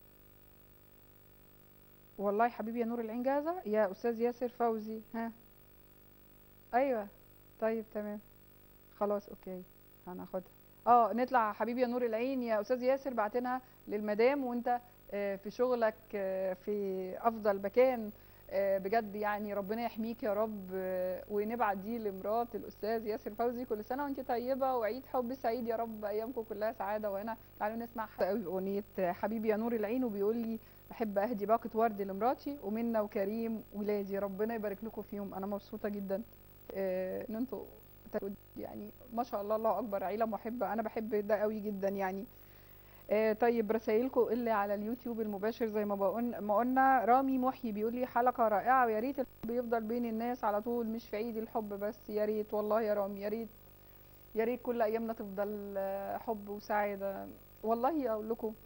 والله حبيبي يا نور العين جاهزه يا استاذ ياسر فوزي ها ايوه طيب تمام خلاص اوكي هناخدها اه نطلع حبيبي يا نور العين يا استاذ ياسر بعتنها للمدام وانت آه، في شغلك آه، في افضل مكان آه، بجد يعني ربنا يحميك يا رب آه، ونبعت دي لمرات الاستاذ ياسر فوزي كل سنه وانت طيبه وعيد حب سعيد يا رب ايامكم كلها سعاده وهنا تعالوا نسمع قوي اغنيه آه، حبيبي يا نور العين وبيقول لي بحب اهدي باقه ورد لمراتي ومنى وكريم ولادي ربنا يبارك لكم فيهم انا مبسوطه جدا آه، ان انتوا تاخد- يعني ما شاء الله الله اكبر عيله محبه انا بحب ده قوي جدا يعني آه، طيب رسائلكم اللي على اليوتيوب المباشر زي ما بقول ما قلنا رامي محيي بيقول لي حلقه رائعه ويا ريت الحب يفضل بين الناس على طول مش في عيد الحب بس يا ريت والله يا رامي يا ريت يا ريت كل ايامنا تفضل آه، حب وسعاده والله اقول لكم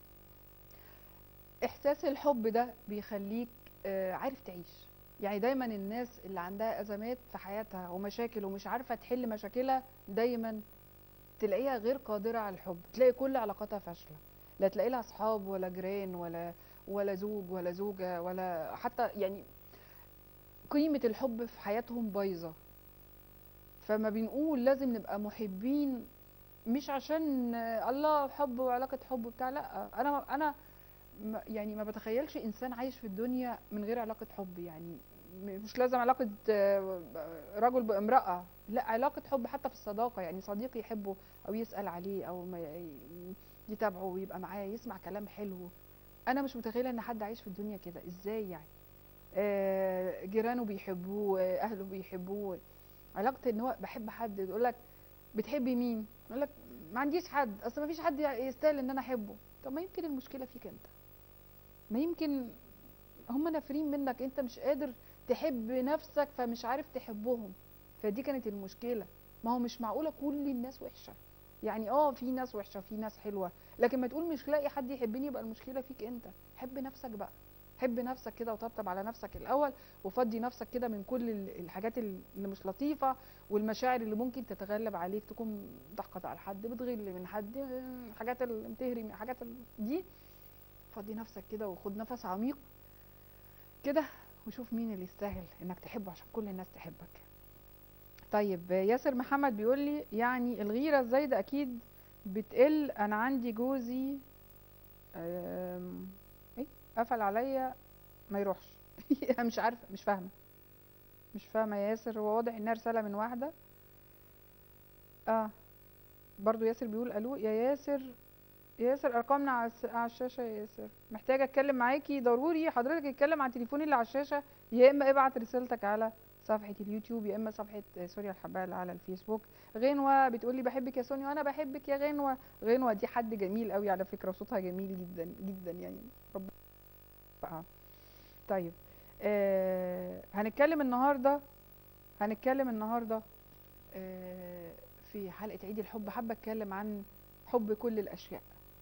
احساس الحب ده بيخليك آه، عارف تعيش يعني دايما الناس اللي عندها ازمات في حياتها ومشاكل ومش عارفه تحل مشاكلها دايما تلاقيها غير قادره على الحب تلاقي كل علاقاتها فاشله لا تلاقي لها اصحاب ولا جيران ولا ولا زوج ولا زوجه ولا حتى يعني قيمه الحب في حياتهم بايظه فما بنقول لازم نبقى محبين مش عشان آه، الله حب وعلاقه حب بتاع لا انا انا ما- يعني ما بتخيلش انسان عايش في الدنيا من غير علاقه حب يعني م- مش لازم علاقه آه، رجل بامراه لا علاقه حب حتى في الصداقه يعني صديق يحبه او يسال عليه او ما ي- يتابعه ويبقى معاه يسمع كلام حلو انا مش متخيله ان حد عايش في الدنيا كده ازاي يعني آه، جيرانه بيحبوه آه، اهله بيحبوه علاقه ان هو بحب حد يقول لك بتحبي مين يقول لك ما عنديش حد اصل ما فيش حد يستاهل ان انا احبه طب ما يمكن المشكله فيك انت ما يمكن هم نافرين منك انت مش قادر تحب نفسك فمش عارف تحبهم فدي كانت المشكله ما هو مش معقوله كل الناس وحشه يعني اه في ناس وحشه في ناس حلوه لكن ما تقول مش لاقي حد يحبني يبقى المشكله فيك انت حب نفسك بقى حب نفسك كده وطبطب على نفسك الاول وفضي نفسك كده من كل ال- الحاجات اللي مش لطيفه والمشاعر اللي ممكن تتغلب عليك تكون ضحكت على حد بتغل من حد الحاجات اللي بتهري من الحاجات ال- دي فضي نفسك كده وخد نفس عميق كده وشوف مين اللي يستاهل انك تحبه عشان كل الناس تحبك طيب ياسر محمد بيقول لي يعني الغيرة الزايدة اكيد بتقل انا عندي جوزي أم، ايه قفل عليا ما يروحش أنا مش عارفه مش فاهمه مش فاهمه يا ياسر هو واضح انها رساله من واحده اه برضو ياسر بيقول الو يا ياسر يا ياسر ارقامنا على الس- على الشاشه يا ياسر محتاجه اتكلم معاكي ضروري حضرتك اتكلم على التليفون اللي على الشاشه يا اما ابعت رسالتك على صفحه اليوتيوب يا اما صفحه آه، سوريا الحبال على الفيسبوك غنوه بتقولي بحبك يا سونيا وانا بحبك يا غنوه غنوه دي حد جميل قوي على فكره وصوتها جميل جدا جدا يعني ربنا يوفقها. طيب آه هنتكلم النهارده هنتكلم النهارده آه في حلقه عيد الحب حابه اتكلم عن حب كل الاشياء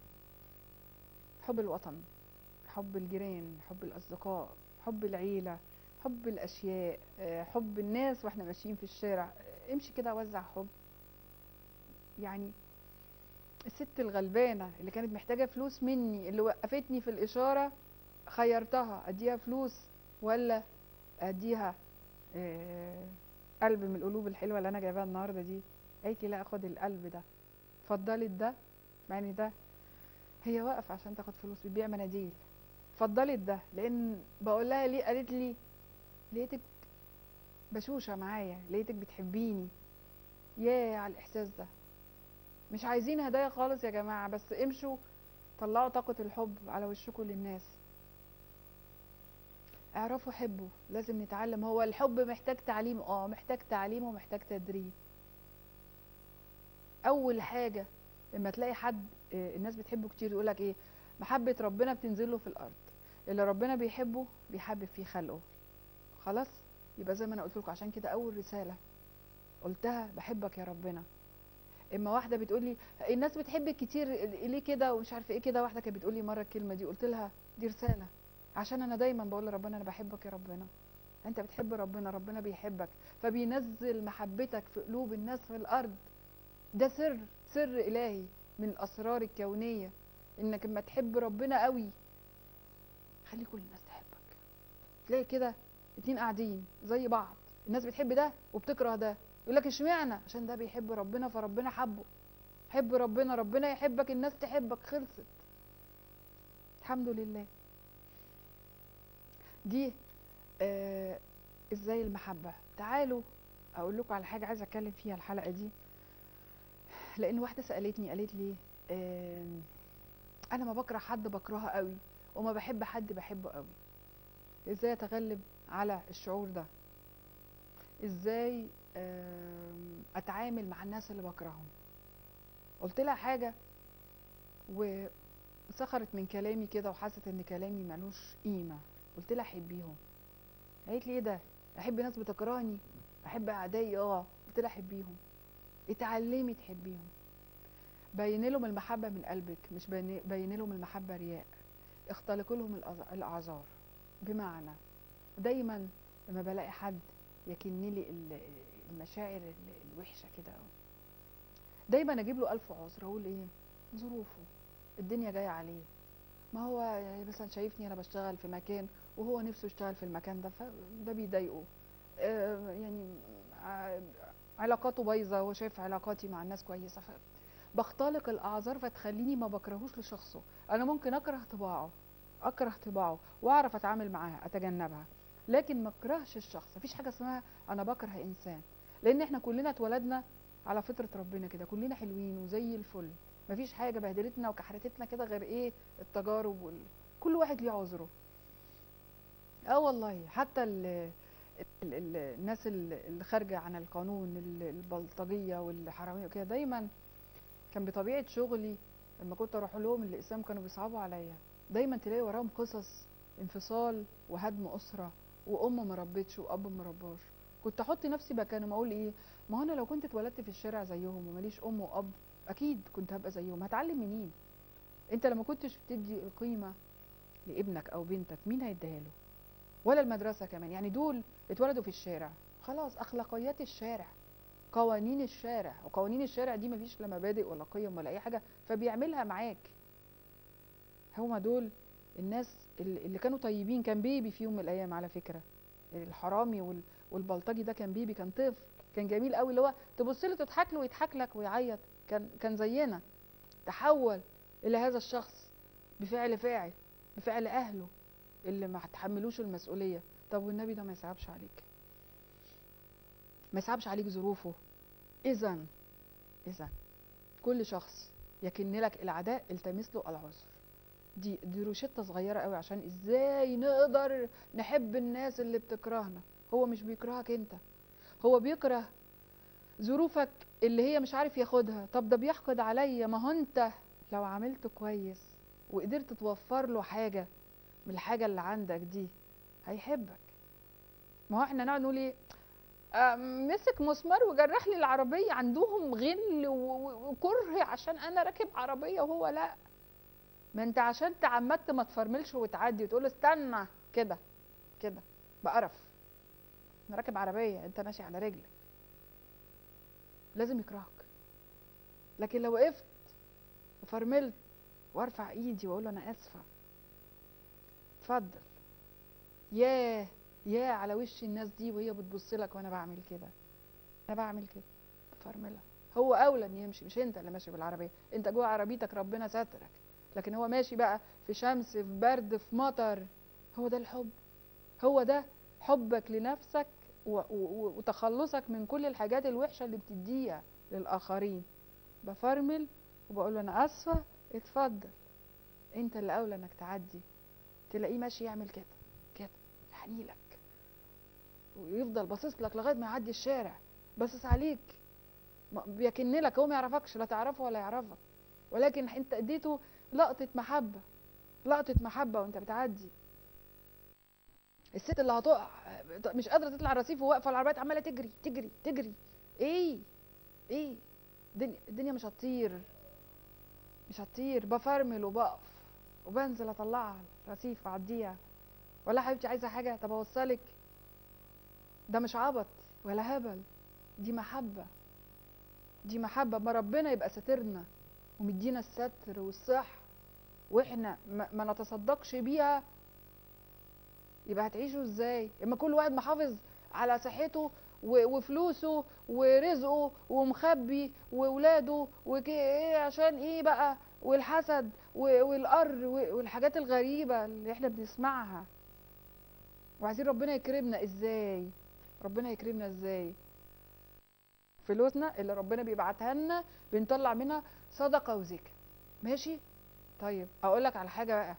حب الوطن حب الجيران حب الاصدقاء حب العيله حب الاشياء آه، حب الناس واحنا ماشيين في الشارع آه، امشي كده وزع حب يعني الست الغلبانه اللي كانت محتاجه فلوس مني اللي وقفتني في الاشاره خيرتها اديها فلوس ولا اديها آه، قلب من القلوب الحلوه اللي انا جايباها النهارده دي قالت لي لا اخد القلب ده فضلت ده يعني ده هي واقفه عشان تاخد فلوس بتبيع مناديل فضلت ده لان بقول لها ليه قالت لي لقيتك بشوشه معايا لقيتك بتحبيني ياه على الاحساس ده مش عايزين هدايا خالص يا جماعه بس امشوا طلعوا طاقه الحب على وشكم للناس اعرفوا حبوا لازم نتعلم هو الحب محتاج تعليم اه محتاج تعليم ومحتاج تدريب اول حاجه لما تلاقي حد آه، الناس بتحبه كتير يقولك ايه محبه ربنا بتنزل له في الارض اللي ربنا بيحبه بيحبب فيه خلقه خلاص يبقى زي ما انا قلت لكم عشان كده اول رساله قلتها بحبك يا ربنا اما واحده بتقول لي الناس بتحبك كتير ليه كده ومش عارفه ايه كده واحده كانت بتقول لي مره الكلمه دي قلت لها دي رساله عشان انا دايما بقول لربنا انا بحبك يا ربنا انت بتحب ربنا ربنا بيحبك فبينزل محبتك في قلوب الناس في الارض ده سر سر الهي من الاسرار الكونيه انك اما تحب ربنا قوي خلي كل الناس تحبك تلاقي كده اتنين قاعدين زي بعض الناس بتحب ده وبتكره ده يقول لك اشمعنى عشان ده بيحب ربنا فربنا حبه حب ربنا ربنا يحبك الناس تحبك خلصت الحمد لله دي آه ازاي المحبه تعالوا اقول لكم على حاجه عايزه اتكلم فيها الحلقه دي لان واحده سالتني قالت لي آه انا ما بكره حد بكرهه قوي وما بحب حد بحبه قوي ازاي اتغلب على الشعور ده ازاي آم، اتعامل مع الناس اللي بكرههم قلت لها حاجه وسخرت من كلامي كده وحست ان كلامي ملوش قيمه قلت لها حبيهم قالت لي ايه ده احب ناس بتكرهني احب اعدائي اه قلت لها حبيهم اتعلمي تحبيهم بين لهم المحبه من قلبك مش بين بين لهم المحبه رياء اختلق لهم الأز- الاعذار بمعنى دايما لما بلاقي حد يكن لي ال- المشاعر ال- الوحشه كده أوي. دايما اجيب له الف عذر اقول ايه ظروفه الدنيا جايه عليه ما هو يعني مثلا شايفني انا بشتغل في مكان وهو نفسه يشتغل في المكان ده فده بيضايقه آه، يعني ع- علاقاته بايظه هو شايف علاقاتي مع الناس كويسه ف بختلق الاعذار فتخليني ما بكرهوش لشخصه انا ممكن اكره طباعه اكره طباعه واعرف اتعامل معاها اتجنبها لكن ما اكرهش الشخص مفيش حاجه اسمها انا بكره انسان لان احنا كلنا اتولدنا على فطره ربنا كده كلنا حلوين وزي الفل مفيش حاجه بهدلتنا وكحرتتنا كده غير ايه التجارب وال... كل واحد ليه عذره اه والله حتى ال... ال... ال... الناس ال- اللي خارجه عن القانون ال- البلطجيه والحراميه وكده دايما كان بطبيعه شغلي لما كنت اروح لهم الاقسام كانوا بيصعبوا عليا دايما تلاقي وراهم قصص انفصال وهدم اسره وام ما ربتش واب ما رباش كنت احط نفسي مكانهم اقول ايه ما هو انا لو كنت اتولدت في الشارع زيهم وماليش ام واب اكيد كنت هبقى زيهم هتعلم منين انت لما كنتش بتدي القيمه لابنك او بنتك مين هيديها له ولا المدرسه كمان يعني دول اتولدوا في الشارع خلاص اخلاقيات الشارع قوانين الشارع وقوانين الشارع دي مفيش لا مبادئ ولا قيم ولا اي حاجه فبيعملها معاك هما دول الناس اللي اللي كانوا طيبين كان بيبي في يوم من الايام على فكره الحرامي وال- والبلطجي ده كان بيبي كان طفل كان جميل قوي اللي هو تبص له تضحك له ويضحك لك ويعيط كان كان زينا تحول الى هذا الشخص بفعل فاعل بفعل اهله اللي ما تحملوش المسؤوليه طب والنبي ده ما يصعبش عليك ما يصعبش عليك ظروفه اذا اذا كل شخص يكن لك العداء التمس له العذر دي دي روشته صغيره قوي عشان ازاي نقدر نحب الناس اللي بتكرهنا هو مش بيكرهك انت هو بيكره ظروفك اللي هي مش عارف ياخدها طب ده بيحقد عليا ما هو انت لو عملت كويس وقدرت توفر له حاجه من الحاجه اللي عندك دي هيحبك ما هو احنا نقعد نقول ايه آه، مسك مسمار وجرح لي العربيه عندهم غل و- و- وكره عشان انا راكب عربيه وهو لا ما انت عشان تعمدت ما تفرملش وتعدي وتقول استنى كده كده بقرف انا راكب عربيه انت ماشي على رجلك لازم يكرهك لكن لو وقفت وفرملت وارفع ايدي واقول له انا اسفه اتفضل ياه ياه على وش الناس دي وهي بتبص لك وانا بعمل كده انا بعمل كده بفرملها هو اولى ان يمشي مش انت اللي ماشي بالعربيه انت جوه عربيتك ربنا سترك لكن هو ماشي بقى في شمس في برد في مطر هو ده الحب هو ده حبك لنفسك و- و- وتخلصك من كل الحاجات الوحشه اللي بتديها للاخرين بفرمل وبقول له انا اسفه اتفضل انت اللي اولى انك تعدي تلاقيه ماشي يعمل كده كده يحنيلك ويفضل باصص لك لغايه ما يعدي الشارع باصص عليك ما- بيكن لك هو ما يعرفكش لا تعرفه ولا يعرفك ولكن انت اديته لقطه محبه لقطه محبه وانت بتعدي الست اللي هتقع مش قادره تطلع الرصيف وواقفه العربيات عماله تجري تجري تجري ايه ايه الدنيا الدنيا مش هتطير مش هتطير بفرمل وبقف وبنزل اطلعها الرصيف واعديها ولا حبيبتي عايزه حاجه طب اوصلك ده مش عبط ولا هبل دي محبه دي محبه ما ربنا يبقى ساترنا ومدينا الستر والصح واحنا ما, ما نتصدقش بيها يبقى هتعيشوا ازاي اما كل واحد محافظ على صحته و- وفلوسه ورزقه ومخبي واولاده وايه عشان ايه بقى والحسد و- والقر و- والحاجات الغريبه اللي احنا بنسمعها وعايزين ربنا يكرمنا ازاي ربنا يكرمنا ازاي فلوسنا اللي ربنا بيبعتها لنا بنطلع منها صدقه وزكاه ماشي طيب اقول لك على حاجه بقى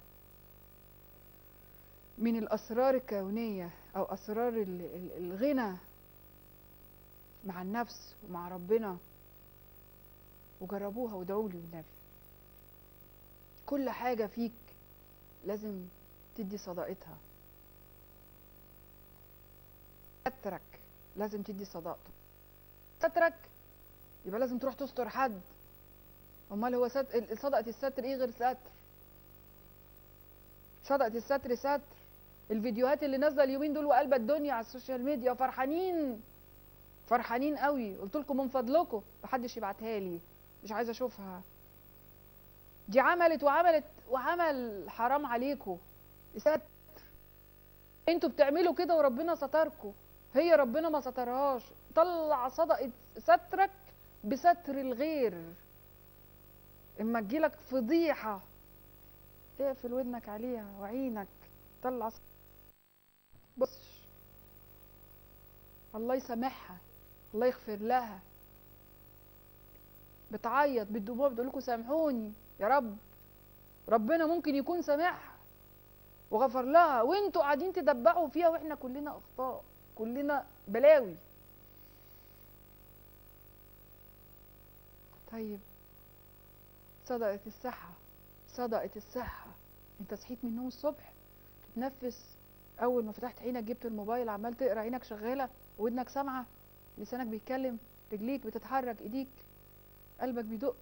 من الاسرار الكونيه او اسرار ال- ال- الغنى مع النفس ومع ربنا وجربوها وادعوا لي والنبي كل حاجه فيك لازم تدي صداقتها سترك لازم تدي صداقته سترك يبقى لازم تروح تستر حد امال هو ست... ال- صدقه الستر ايه غير ستر صدقه الستر ستر الفيديوهات اللي نازله اليومين دول وقلبة الدنيا على السوشيال ميديا فرحانين فرحانين قوي قلت لكم من فضلكم محدش يبعتها لي مش عايزه اشوفها دي عملت وعملت وعمل حرام عليكم ستر انتوا بتعملوا كده وربنا ستركم هي ربنا ما سترهاش طلع صدقه سترك بستر الغير اما تجيلك فضيحه اقفل ودنك عليها وعينك طلع ص- بص الله يسامحها الله يغفر لها بتعيط بالدموع بتقول لكم سامحوني يا رب ربنا ممكن يكون سامحها وغفر لها وانتوا قاعدين تدبعوا فيها واحنا كلنا اخطاء كلنا بلاوي طيب صدقة الصحة صدقة الصحة انت صحيت من النوم الصبح تتنفس اول ما فتحت عينك جبت الموبايل عمال تقرا عينك شغالة ودنك سامعة لسانك بيتكلم رجليك بتتحرك ايديك قلبك بيدق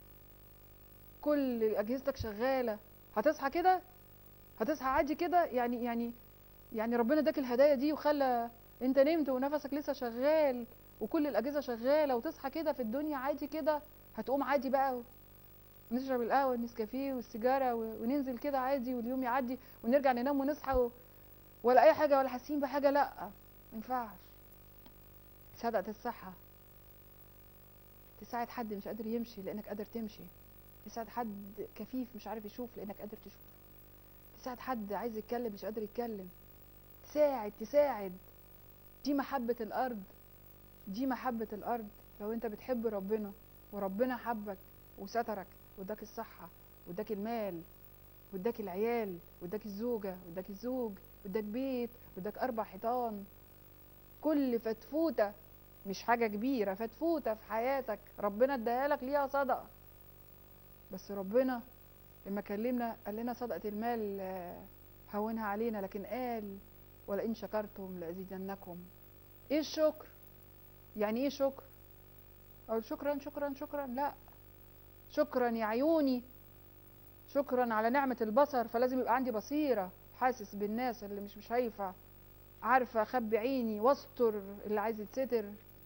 كل اجهزتك شغالة هتصحى كده هتصحى عادي كده يعني يعني يعني ربنا اداك الهدايا دي وخلى انت نمت ونفسك لسه شغال وكل الاجهزه شغاله وتصحى كده في الدنيا عادي كده هتقوم عادي بقى نشرب القهوه النسكافيه والسيجاره و- وننزل كده عادي واليوم يعدي ونرجع ننام ونصحى و... ولا اي حاجه ولا حاسين بحاجه لا ما ينفعش صدقة الصحة تساعد حد مش قادر يمشي لانك قادر تمشي تساعد حد كفيف مش عارف يشوف لانك قادر تشوف تساعد حد عايز يتكلم مش قادر يتكلم تساعد تساعد دي محبة الأرض دي محبة الأرض لو أنت بتحب ربنا وربنا حبك وسترك واداك الصحة واداك المال واداك العيال واداك الزوجة واداك الزوج واداك بيت واداك أربع حيطان كل فتفوتة مش حاجة كبيرة فتفوتة في حياتك ربنا اداها لك ليها صدقة بس ربنا لما كلمنا قال لنا صدقة المال آه، هونها علينا لكن قال ولئن شكرتم لأزيدنكم ايه الشكر يعني ايه شكر اقول شكرا شكرا شكرا لا شكرا يا عيوني شكرا على نعمة البصر فلازم يبقى عندي بصيرة حاسس بالناس اللي مش مش شايفة عارفة اخبي عيني واستر اللي عايز يتستر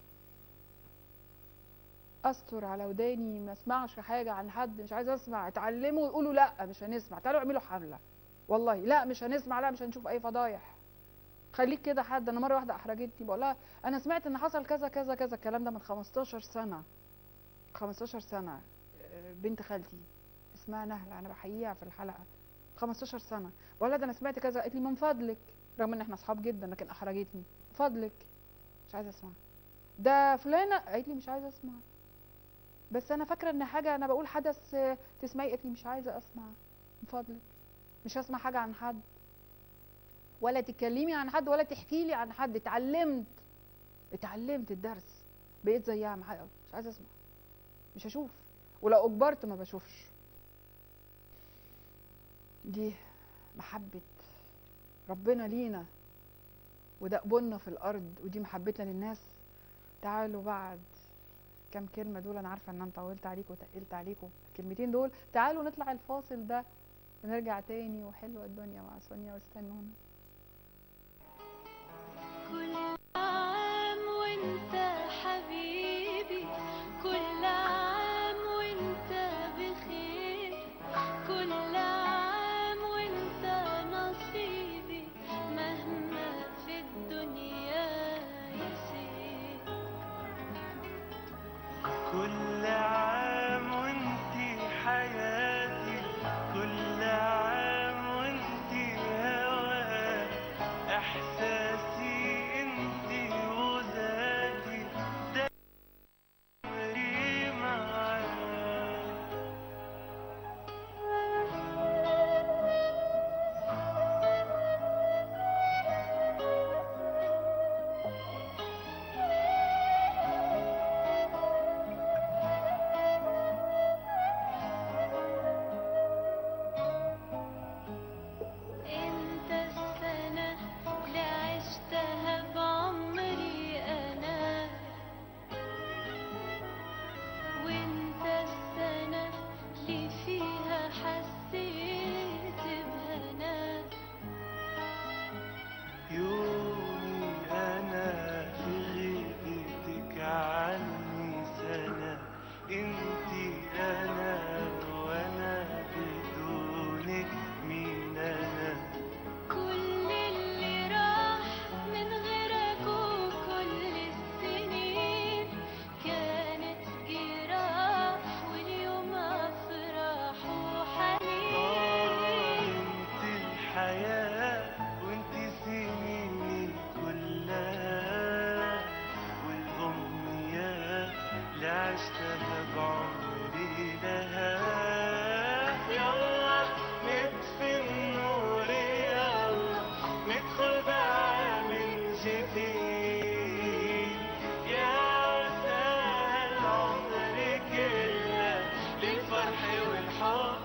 استر على وداني ما اسمعش حاجة عن حد مش عايز اسمع اتعلموا يقولوا لا مش هنسمع تعالوا اعملوا حملة والله لا مش هنسمع لا مش هنشوف اي فضايح خليك كده حد انا مره واحده احرجتني بقول لها انا سمعت ان حصل كذا كذا كذا الكلام ده من 15 سنه 15 سنه آه، بنت خالتي اسمها نهله انا بحييها في الحلقه 15 سنه بقول لها ده انا سمعت كذا قالت لي من فضلك رغم ان احنا اصحاب جدا لكن احرجتني من فضلك مش عايزه اسمع ده فلانه قالت لي مش عايزه اسمع بس انا فاكره ان حاجه انا بقول حدث آه، تسمعي قالت لي مش عايزه اسمع من فضلك مش هسمع حاجه عن حد ولا تتكلمي عن حد ولا تحكي لي عن حد اتعلمت اتعلمت الدرس بقيت زيها معايا قوي مش عايزه اسمع مش هشوف ولو اجبرت ما بشوفش دي محبه ربنا لينا وده قبولنا في الارض ودي محبتنا للناس تعالوا بعد كام كلمه دول انا عارفه ان انا طولت عليكم وتقلت عليكم الكلمتين دول تعالوا نطلع الفاصل ده ونرجع تاني وحلوه الدنيا مع سونيا واستنونا كل عام وانت حبيبي كل عام وانت بخير كل عام وانت نصيبي مهما في الدنيا يصير كل عام وانتي حياتي كل عام وانتي هواي احساسي انتي وذاتي ده عمري معاك انت السنة اللي عشتها بعمري انا وانت السنة اللي فيها حسيت بهنا يومي انا في غيبتك عني سنة انتي انا وانا بدونك مين انا كل اللي راح من غيرك وكل السنين كانت جراح واليوم افراح وحنين انت الحياة وانت سنيني كلها والأمنيات اللي عشتها بعمري لها يلا نطفي النور يلا ندخل بقى من جديد يا سهل عمري كله للفرح والحب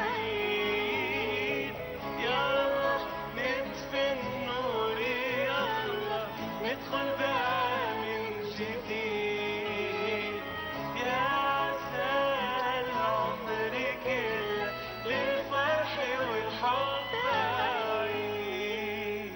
عيد يلا نطفي النور يلا ندخل بقى من جديد يا سهل عمري كله للفرح والحب عيد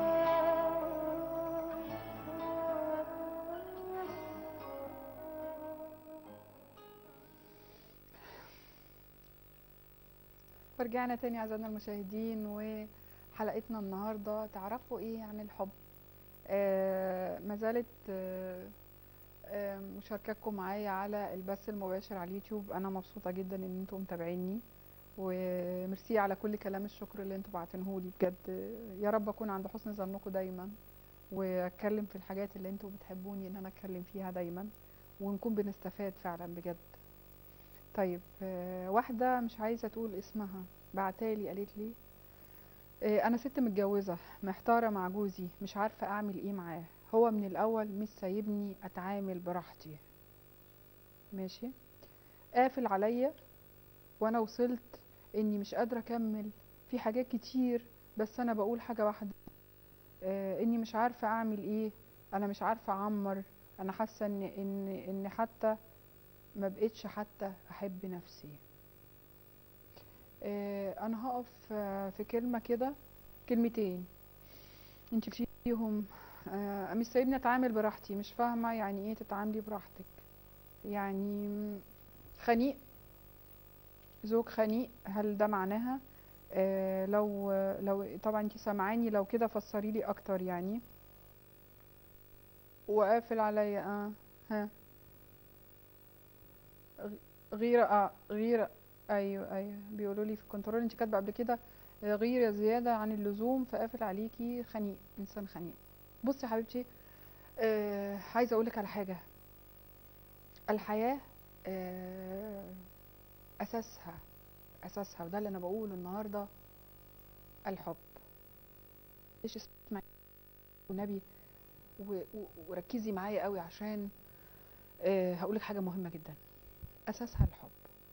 ورجعنا تاني اعزائنا المشاهدين وحلقتنا النهارده تعرفوا ايه عن الحب آه ما زالت آه آه مشاركتكم معايا على البث المباشر على اليوتيوب انا مبسوطه جدا ان انتم متابعيني وميرسي على كل كلام الشكر اللي انتم بعتنه لي بجد يا رب اكون عند حسن ظنكم دايما واتكلم في الحاجات اللي انتم بتحبوني ان انا اتكلم فيها دايما ونكون بنستفاد فعلا بجد طيب آه، واحدة مش عايزة تقول اسمها بعتالي قالت لي آه، أنا ست متجوزة محتارة مع جوزي مش عارفة أعمل إيه معاه هو من الأول مش سايبني أتعامل براحتي ماشي قافل عليا وأنا وصلت إني مش قادرة أكمل في حاجات كتير بس أنا بقول حاجة واحدة آه، إني مش عارفة أعمل إيه أنا مش عارفة أعمر أنا حاسة إن إن إن حتى ما بقتش حتى احب نفسي آه، انا هقف آه، في كلمه كده كلمتين انت فيهم آه، مش سايبني اتعامل براحتي مش فاهمه يعني ايه تتعاملي براحتك يعني خنيق زوج خنيق هل ده معناها آه لو لو طبعا انت سامعاني لو كده فسري لي اكتر يعني وقافل عليا اه ها غ- غيرة اه غيرة ايوه ايوه بيقولوا لي في الكنترول انت كاتبه قبل كده آه، غيرة زيادة عن اللزوم فقافل عليكي خنيق انسان خنيق بصي يا حبيبتي آه عايزه اقول لك على حاجه الحياه آه اساسها اساسها وده اللي انا بقوله النهارده الحب ايش اسمعي والنبي و- و- وركزي معايا قوي عشان آه هقول لك حاجه مهمه جدا اساسها الحب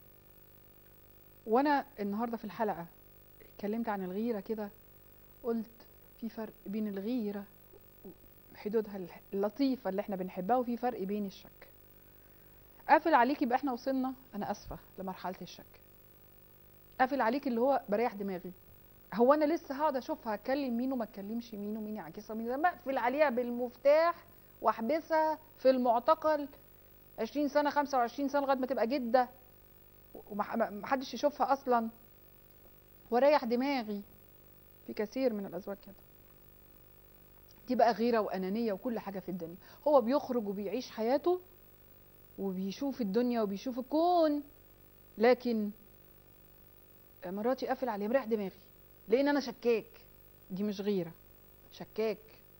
وانا النهارده في الحلقه اتكلمت عن الغيره كده قلت في فرق بين الغيره حدودها الح- اللطيفه اللي احنا بنحبها وفي فرق بين الشك قافل عليك يبقى احنا وصلنا انا اسفه لمرحله الشك قافل عليك اللي هو بريح دماغي هو انا لسه هقعد اشوفها هتكلم مين وما اتكلمش مين ومين يعكسها مين لما اقفل عليها بالمفتاح واحبسها في المعتقل 20 سنه 25 سنه لغايه ما تبقى جده ومحدش يشوفها اصلا واريح دماغي في كثير من الازواج كده دي بقى غيره وانانيه وكل حاجه في الدنيا هو بيخرج وبيعيش حياته وبيشوف الدنيا وبيشوف الكون لكن مراتي قافل عليه مريح دماغي لان انا شكاك دي مش غيره شكاك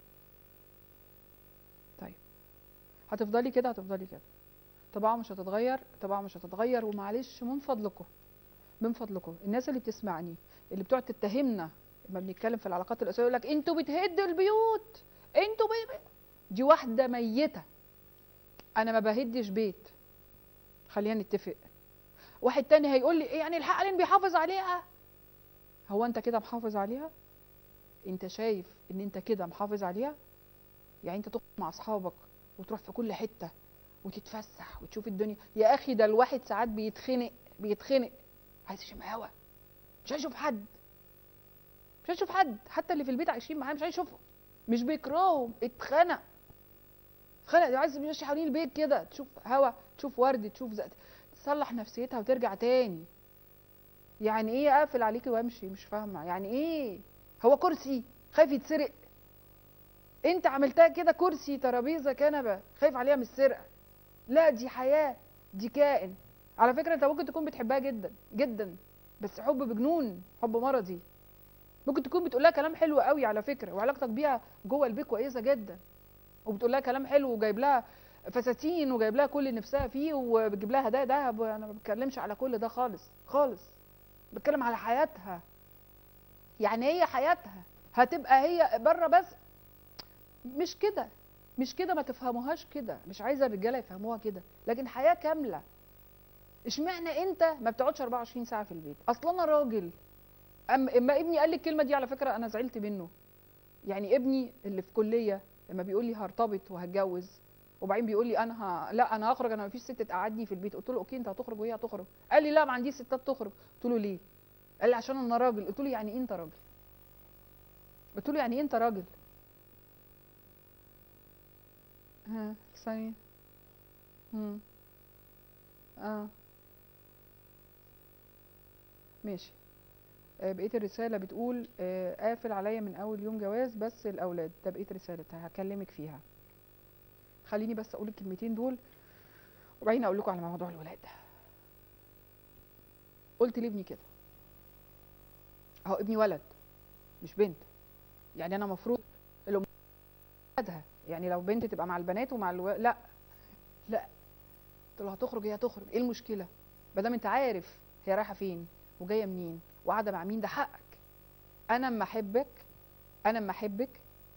طيب هتفضلي كده هتفضلي كده طباعه مش هتتغير طباعه مش هتتغير ومعلش من فضلكم من فضلكم الناس اللي بتسمعني اللي بتقعد تتهمنا لما بنتكلم في العلاقات الاسريه يقول لك انتوا بتهدوا البيوت انتوا بي... دي واحده ميته انا ما بهدش بيت خلينا نتفق واحد تاني هيقول لي إيه يعني الحق لين بيحافظ عليها هو انت كده محافظ عليها انت شايف ان انت كده محافظ عليها يعني انت تخرج مع اصحابك وتروح في كل حته وتتفسح وتشوف الدنيا يا اخي ده الواحد ساعات بيتخنق بيتخنق عايز يشم هوا مش عايز يشوف حد مش عايز يشوف حد حتى اللي في البيت عايشين معاه مش عايز يشوفهم مش بيكرههم اتخنق اتخنق عايز يمشي حوالين البيت كده تشوف هوا تشوف ورد تشوف زق تصلح نفسيتها وترجع تاني يعني ايه اقفل عليكي وامشي مش فاهمه يعني ايه هو كرسي خايف يتسرق انت عملتها كده كرسي ترابيزه كنبه خايف عليها من السرقه لا دي حياه دي كائن على فكره انت ممكن تكون بتحبها جدا جدا بس حب بجنون حب مرضي ممكن تكون بتقول لها كلام حلو قوي على فكره وعلاقتك بيها جوه البيت كويسه جدا وبتقول لها كلام حلو وجايب لها فساتين وجايب لها كل اللي نفسها فيه وبتجيب لها هدايا دهب وانا ما بتكلمش على كل ده خالص خالص بتكلم على حياتها يعني هي حياتها هتبقى هي بره بس مش كده مش كده ما تفهموهاش كده مش عايزه الرجاله يفهموها كده لكن حياه كامله اشمعنى انت ما بتقعدش 24 ساعه في البيت اصلا انا راجل اما اما ابني قال لي الكلمه دي على فكره انا زعلت منه يعني ابني اللي في كليه لما بيقول لي هرتبط وهتجوز وبعدين بيقول لي انا ه... لا انا هخرج انا ما فيش ست تقعدني في البيت قلت له اوكي انت هتخرج وهي هتخرج قال لي لا ما عنديش ستات تخرج قلت له ليه قال لي عشان انا راجل قلت له يعني ايه انت راجل قلت له يعني ايه انت راجل ها ثانيه امم اه ماشي آه، بقيه الرساله بتقول آه، قافل عليا من اول يوم جواز بس الاولاد ده بقيه رسالتها هكلمك فيها خليني بس اقول الكلمتين دول وبعدين اقول لكم على موضوع الولاد قلت لابني كده اهو ابني ولد مش بنت يعني انا مفروض الام ولادها يعني لو بنت تبقى مع البنات ومع الو... لا لا قلت له هتخرج هي هتخرج ايه المشكله ما دام انت عارف هي رايحه فين وجايه منين وقاعده مع مين ده حقك انا اما احبك انا اما احبك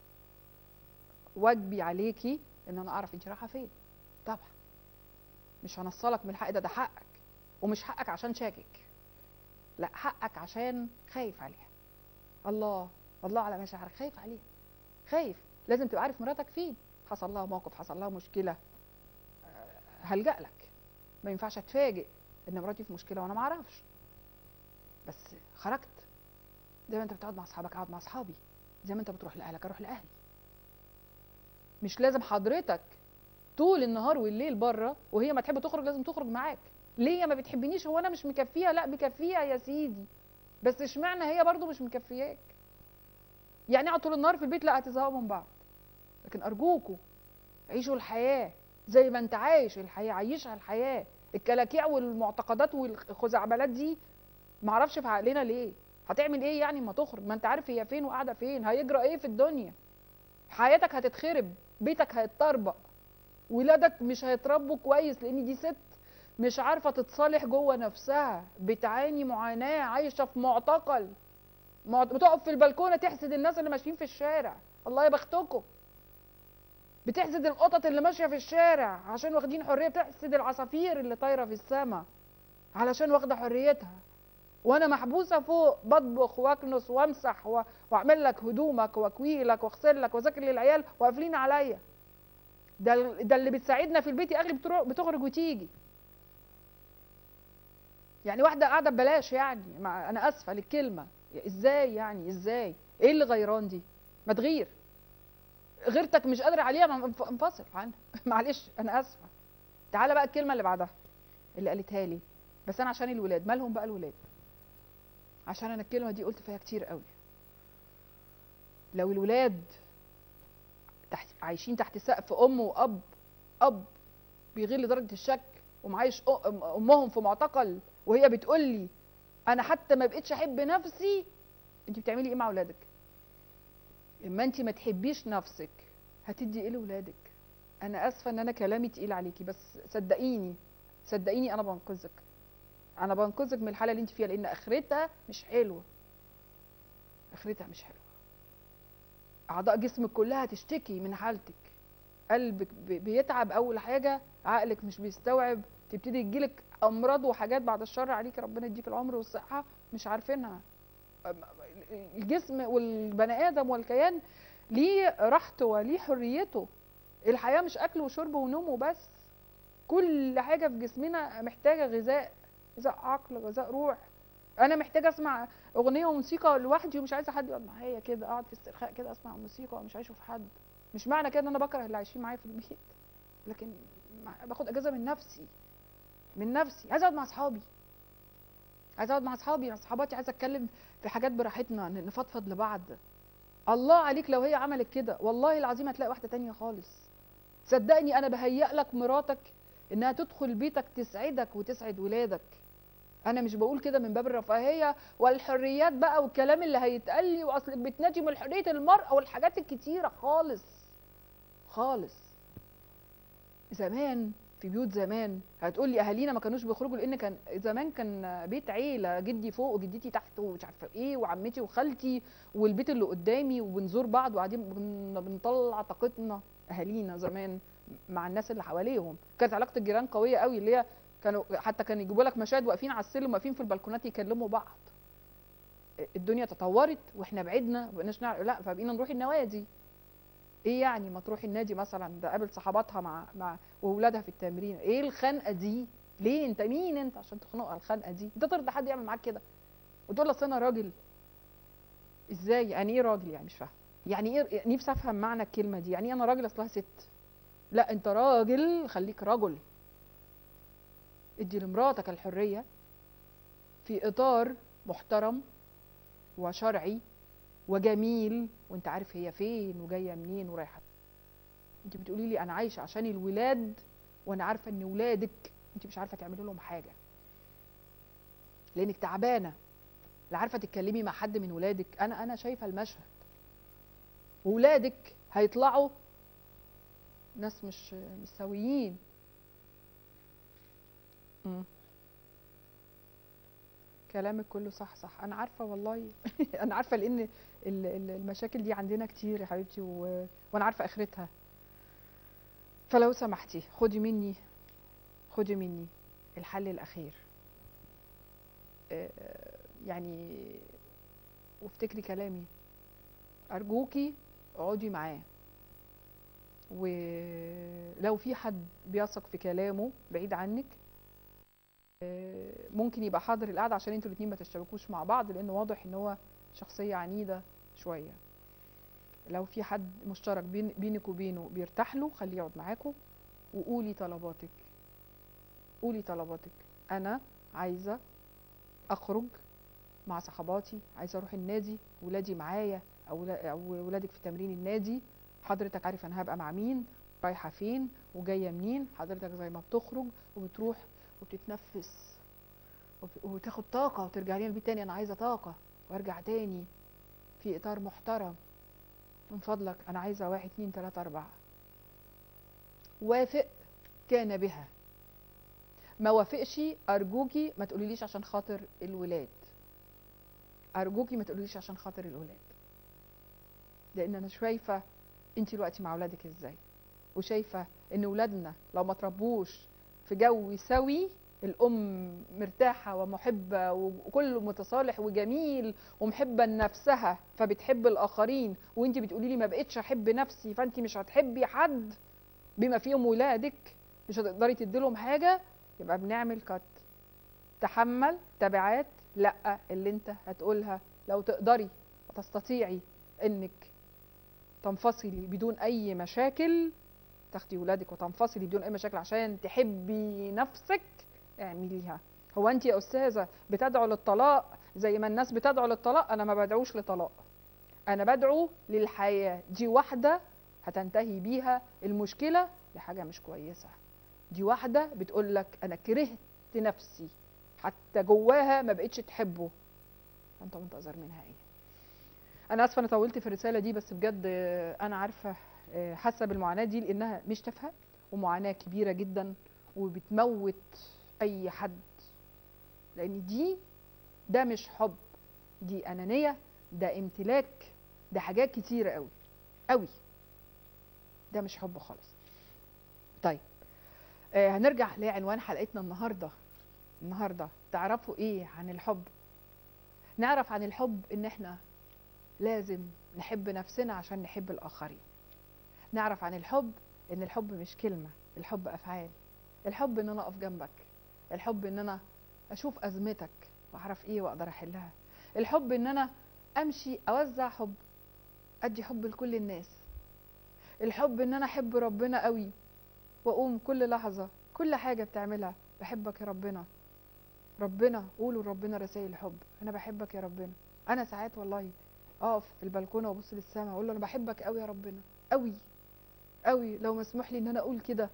واجبي عليكي ان انا اعرف انت رايحه فين طبعا مش هنصلك من الحق ده ده حقك ومش حقك عشان شاكك لا حقك عشان خايف عليها الله الله على مشاعرك خايف عليها خايف لازم تبقى عارف مراتك فين حصل لها موقف حصل لها مشكله آه، هلجأ لك ما ينفعش اتفاجئ ان مراتي في مشكله وانا ما اعرفش بس خرجت زي ما انت بتقعد مع اصحابك اقعد مع اصحابي زي ما انت بتروح لاهلك اروح لاهلي مش لازم حضرتك طول النهار والليل بره وهي ما تحب تخرج لازم تخرج معاك ليه ما بتحبنيش هو انا مش مكفيها لا مكفيها يا سيدي بس اشمعنى هي برضو مش مكفياك يعني اقعد طول النهار في البيت لا هتزهقوا من بعض لكن ارجوكوا عيشوا الحياه زي ما انت عايش الحياه عيشها الحياه الكلاكيع والمعتقدات والخزعبلات دي معرفش في عقلنا ليه هتعمل ايه يعني ما تخرج ما انت عارف هي فين وقاعده فين هيجرى ايه في الدنيا حياتك هتتخرب بيتك هيتطربق ولادك مش هيتربوا كويس لان دي ست مش عارفه تتصالح جوه نفسها بتعاني معاناه عايشه في معتقل معت- بتقف في البلكونه تحسد الناس اللي ماشيين في الشارع الله يا بختكم بتحسد القطط اللي ماشيه في الشارع عشان واخدين حريه بتحسد العصافير اللي طايره في السماء علشان واخده حريتها وانا محبوسه فوق بطبخ واكنس وامسح و... واعمل لك هدومك واكوي لك واغسل لك واذاكر للعيال وقافلين عليا ده ال- ده اللي بتساعدنا في البيت يا اخي بتروح بتخرج وتيجي يعني واحده قاعده ببلاش يعني مع انا اسفه للكلمه ازاي يعني ازاي ايه اللي غيران دي ما تغير غيرتك مش قادره عليها ما انف- انفصل عنها معلش انا اسفه تعالى بقى الكلمه اللي بعدها اللي قالتها لي بس انا عشان الولاد مالهم بقى الولاد عشان انا الكلمه دي قلت فيها كتير قوي لو الولاد تحت عايشين تحت سقف ام واب اب بيغير لدرجه الشك ومعايش أ- أم- امهم في معتقل وهي بتقول لي انا حتى ما بقتش احب نفسي انت بتعملي ايه مع اولادك اما انت ما تحبيش نفسك هتدي ايه لاولادك انا اسفه ان انا كلامي تقيل عليكي بس صدقيني صدقيني انا بنقذك انا بنقذك من الحاله اللي انت فيها لان اخرتها مش حلوه اخرتها مش حلوه اعضاء جسمك كلها تشتكي من حالتك قلبك بي- بيتعب اول حاجه عقلك مش بيستوعب تبتدي تجيلك امراض وحاجات بعد الشر عليك ربنا يديك العمر والصحه مش عارفينها أم- الجسم والبني ادم والكيان ليه راحته وليه حريته الحياه مش اكل وشرب ونوم وبس كل حاجه في جسمنا محتاجه غذاء غذاء عقل غذاء روح انا محتاجه اسمع اغنيه وموسيقى لوحدي ومش عايزه حد يقعد معايا كده اقعد في استرخاء كده اسمع موسيقى ومش عايشه في حد مش معنى كده ان انا بكره اللي عايشين معايا في البيت لكن مع- باخد اجازه من نفسي من نفسي عايزه اقعد مع اصحابي عايزه اقعد مع اصحابي مع صحباتي عايزه اتكلم في حاجات براحتنا ن- نفضفض لبعض الله عليك لو هي عملت كده والله العظيم هتلاقي واحده تانية خالص صدقني انا بهيئ لك مراتك انها تدخل بيتك تسعدك وتسعد ولادك انا مش بقول كده من باب الرفاهيه والحريات بقى والكلام اللي هيتقال لي واصلك بتنادي من حريه المراه والحاجات الكتيره خالص خالص زمان في بيوت زمان هتقول لي اهالينا ما كانوش بيخرجوا لان كان زمان كان بيت عيله جدي فوق وجدتي تحت ومش عارفه ايه وعمتي وخالتي والبيت اللي قدامي وبنزور بعض وقاعدين بن- بنطلع طاقتنا اهالينا زمان مع الناس اللي حواليهم كانت علاقه الجيران قويه قوي اللي هي كانوا حتى كانوا يجيبوا لك مشاهد واقفين على السلم واقفين في البلكونات يكلموا بعض الدنيا تطورت واحنا بعدنا ما بقيناش نعرف لا فبقينا نروح النوادي ايه يعني ما تروحي النادي مثلا ده قابل صحباتها مع مع واولادها في التمرين ايه الخنقه دي ليه انت مين انت عشان تخنق على الخنقه دي انت ترضى حد يعمل معاك كده وتقول اصل انا راجل ازاي يعني ايه راجل يعني مش فاهم يعني ايه نفسي افهم معنى الكلمه دي يعني ايه انا راجل اصلها ست لا انت راجل خليك رجل ادي لمراتك الحريه في اطار محترم وشرعي وجميل وانت عارف هي فين وجايه منين ورايحه انت بتقولي لي انا عايشه عشان الولاد وانا عارفه ان ولادك انت مش عارفه تعملي لهم حاجه لانك تعبانه لا عارفه تتكلمي مع حد من ولادك انا انا شايفه المشهد وولادك هيطلعوا ناس مش مش سويين مم. كلامك كله صح صح انا عارفه والله انا عارفه لان ال- ال- المشاكل دي عندنا كتير يا حبيبتي و... وانا عارفه اخرتها فلو سمحتي خدي مني خدي مني الحل الاخير آه، يعني وافتكري كلامي ارجوكي اقعدي معاه ولو في حد بيثق في كلامه بعيد عنك آه، ممكن يبقى حاضر القعده عشان انتوا الاتنين ما تشتبكوش مع بعض لان واضح ان هو شخصيه عنيده شويه لو في حد مشترك بين بينك وبينه بيرتاح له خليه يقعد معاكوا وقولي طلباتك قولي طلباتك انا عايزه اخرج مع صحباتي عايزه اروح النادي ولادي معايا او ولا- او ولادك في تمرين النادي حضرتك عارف انا هبقى مع مين رايحه فين وجايه منين حضرتك زي ما بتخرج وبتروح وبتتنفس وب- وتاخد طاقه وترجع لي البيت تاني انا عايزه طاقه وارجع تاني في اطار محترم من فضلك انا عايزه واحد اتنين تلاته اربعه وافق كان بها ما وافقش ارجوكي ما تقوليليش عشان خاطر الولاد ارجوكي ما تقوليليش عشان خاطر الولاد لان انا شايفه انت دلوقتي مع اولادك ازاي وشايفه ان ولادنا لو ما تربوش في جو سوي الام مرتاحه ومحبه وكله متصالح وجميل ومحبه لنفسها فبتحب الاخرين وانت بتقولي لي ما بقتش احب نفسي فانت مش هتحبي حد بما فيهم ولادك مش هتقدري تديلهم حاجه يبقى بنعمل كت تحمل تبعات لا اللي انت هتقولها لو تقدري وتستطيعي انك تنفصلي بدون اي مشاكل تاخدي ولادك وتنفصلي بدون اي مشاكل عشان تحبي نفسك اعمليها هو انت يا استاذه بتدعو للطلاق زي ما الناس بتدعو للطلاق انا ما بدعوش لطلاق انا بدعو للحياه دي واحده هتنتهي بيها المشكله لحاجه مش كويسه دي واحده بتقول لك انا كرهت نفسي حتى جواها ما بقتش تحبه انت منتظر منها ايه انا اسفه انا طولت في الرساله دي بس بجد آه، انا عارفه آه، حاسه بالمعاناه دي لانها مش تافهه ومعاناه كبيره جدا وبتموت اي حد لان دي ده مش حب دي انانيه ده امتلاك ده حاجات كتيره قوي قوي ده مش حب خالص طيب آه هنرجع لعنوان حلقتنا النهارده النهارده تعرفوا ايه عن الحب نعرف عن الحب ان احنا لازم نحب نفسنا عشان نحب الاخرين نعرف عن الحب ان الحب مش كلمه الحب افعال الحب ان انا اقف جنبك الحب ان انا اشوف ازمتك واعرف ايه واقدر احلها الحب ان انا امشي اوزع حب ادي حب لكل الناس الحب ان انا احب ربنا قوي واقوم كل لحظه كل حاجه بتعملها بحبك يا ربنا ربنا قولوا لربنا رسائل حب انا بحبك يا ربنا انا ساعات والله اقف في البلكونه وابص للسماء اقول له انا بحبك قوي يا ربنا قوي قوي لو مسموح لي ان انا اقول كده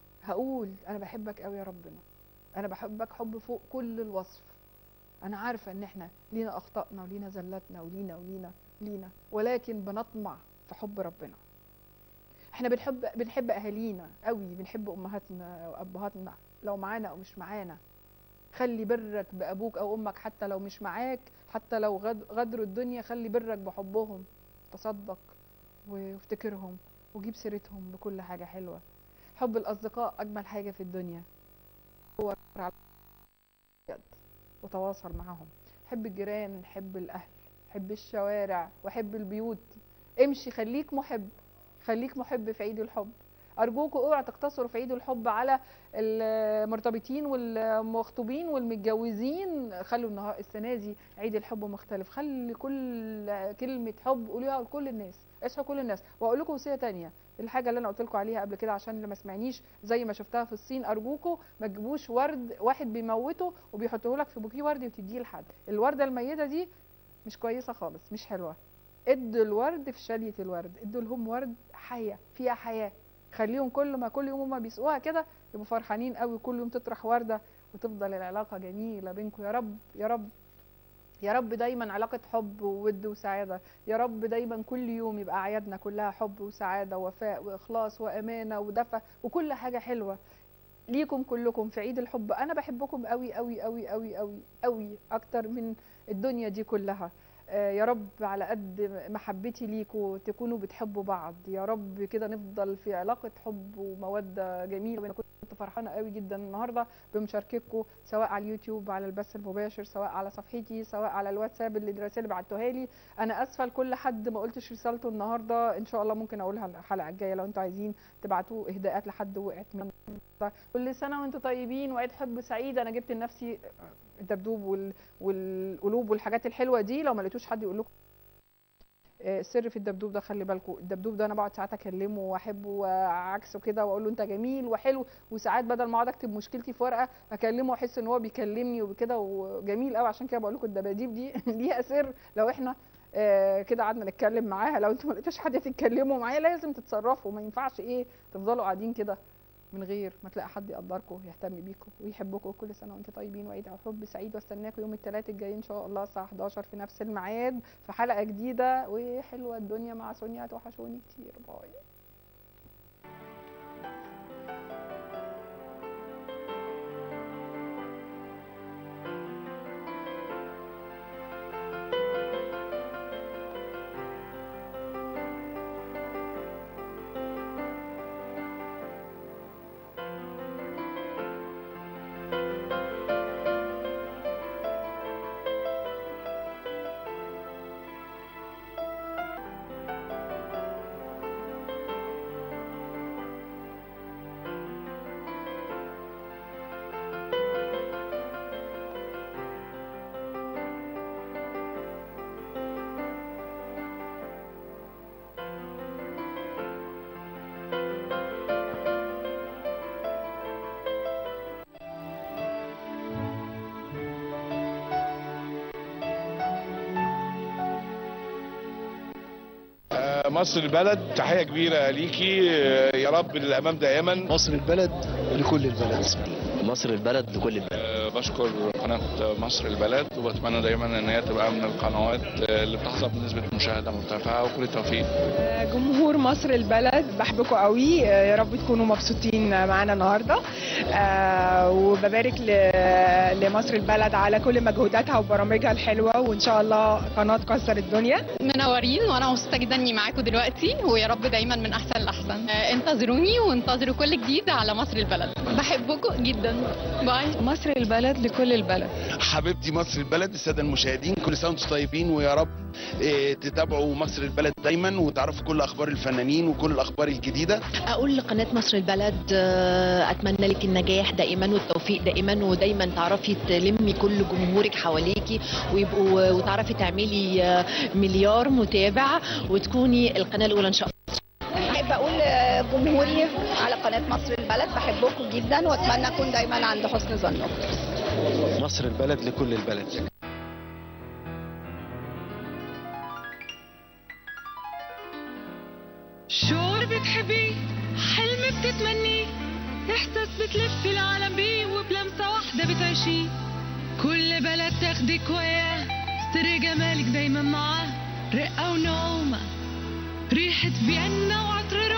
هقول انا بحبك قوي يا ربنا انا بحبك حب فوق كل الوصف انا عارفه ان احنا لينا اخطائنا ولينا زلاتنا ولينا ولينا لينا ولكن بنطمع في حب ربنا احنا بنحب بنحب اهالينا قوي بنحب امهاتنا وابهاتنا لو معانا او مش معانا خلي برك بابوك او امك حتى لو مش معاك حتى لو غد- غدروا الدنيا خلي برك بحبهم تصدق وافتكرهم وجيب سيرتهم بكل حاجه حلوه حب الاصدقاء اجمل حاجه في الدنيا هو على بجد وتواصل معاهم حب الجيران حب الاهل حب الشوارع وحب البيوت امشي خليك محب خليك محب في عيد الحب ارجوكوا اوعوا تقتصروا في عيد الحب على المرتبطين والمخطوبين والمتجوزين خلوا النهار السنه دي عيد الحب مختلف خلي كل كلمه حب قولوها لكل الناس اسعوا كل الناس واقول لكم وصيه تانية الحاجه اللي انا قلت لكم عليها قبل كده عشان اللي ما سمعنيش زي ما شفتها في الصين ارجوكوا ما تجيبوش ورد واحد بيموته وبيحطه لك في بوكيه ورد وتديه لحد الورده الميته دي مش كويسه خالص مش حلوه ادوا الورد في شاليه الورد ادوا لهم ورد حيه فيها حياه خليهم كل ما كل يوم هما بيسقوها كده يبقوا فرحانين قوي كل يوم تطرح ورده وتفضل العلاقه جميله بينكم يا رب يا رب يا رب دايما علاقة حب وود وسعادة يا رب دايما كل يوم يبقى أعيادنا كلها حب وسعادة ووفاء وإخلاص وأمانة ودفى وكل حاجة حلوة ليكم كلكم في عيد الحب أنا بحبكم قوي قوي قوي قوي قوي قوي أكتر من الدنيا دي كلها آه، يا رب على قد محبتي ليكوا تكونوا بتحبوا بعض يا رب كده نفضل في علاقة حب ومودة جميلة وانا كنت فرحانة قوي جدا النهاردة بمشاركتكم سواء على اليوتيوب على البث المباشر سواء على صفحتي سواء على الواتساب اللي الرسائل اللي بعتوها لي انا اسفه لكل حد ما قلتش رسالته النهارده ان شاء الله ممكن اقولها الحلقه الجايه لو انتوا عايزين تبعتوا اهداءات لحد وقعت من كل سنه وانتم طيبين وعيد حب سعيد انا جبت لنفسي الدبدوب وال... والقلوب والحاجات الحلوه دي لو ما لقيتوش حد يقول لكم آه، السر في الدبدوب ده خلي بالكم الدبدوب ده انا بقعد ساعات اكلمه واحبه وعكسه كده واقول له انت جميل وحلو وساعات بدل ما اقعد اكتب مشكلتي في ورقه اكلمه واحس ان هو بيكلمني وكده وجميل قوي عشان كده بقول لكم الدباديب دي ليها سر لو احنا آه، كده قعدنا نتكلم معاها لو انتوا ما لقيتوش حد تتكلموا معاه لازم تتصرفوا ما ينفعش ايه تفضلوا قاعدين كده من غير ما تلاقي حد يقدركم ويهتم بيكم ويحبكم كل سنه وانتم طيبين وعيد حب سعيد واستناكم يوم الثلاث الجاي ان شاء الله الساعه 11 في نفس الميعاد في حلقه جديده وحلوه الدنيا مع سونيا توحشوني كتير باي مصر البلد تحية كبيرة ليكي آه، يا رب للأمام دائما مصر البلد لكل البلد مصر البلد لكل البلد آه، بشكر قناة مصر البلد وبتمنى دايما ان هي تبقى من القنوات آه، اللي بتحظى بنسبة مشاهدة مرتفعة وكل التوفيق جمهور مصر البلد بحبكم قوي يا رب تكونوا مبسوطين معانا النهارده آه، وببارك ل- لمصر البلد على كل مجهوداتها وبرامجها الحلوه وان شاء الله قناه تكسر الدنيا منورين وانا مبسوطه جدا اني معاكم دلوقتي ويا رب دايما من احسن لاحسن آه، انتظروني وانتظروا كل جديد على مصر البلد بحبكم جدا باي مصر البلد لكل البلد حبيبتي مصر البلد الساده المشاهدين كل سنه وانتم طيبين ويا رب إيه، تتابعوا مصر البلد دايما وتعرفوا كل اخبار الفنانين وكل الاخبار الجديده اقول لقناه مصر البلد آه، اتمنى لك النجاح دائما والتوفيق دائما ودايما تعرفي تلمي كل جمهورك حواليكي ويبقوا وتعرفي تعملي آه، مليار متابع وتكوني القناه الاولى ان شاء الله احب اقول جمهوري على قناه مصر البلد بحبكم جدا واتمنى اكون دايما عند حسن ظنكم مصر البلد لكل البلد شعور بتحبيه حلم بتتمنيه احساس بتلفي العالم بيه وبلمسة واحدة بتعيشيه كل بلد تاخدك وياه سر جمالك دايما معاه رقة ونومة ريحة فيينا وعطر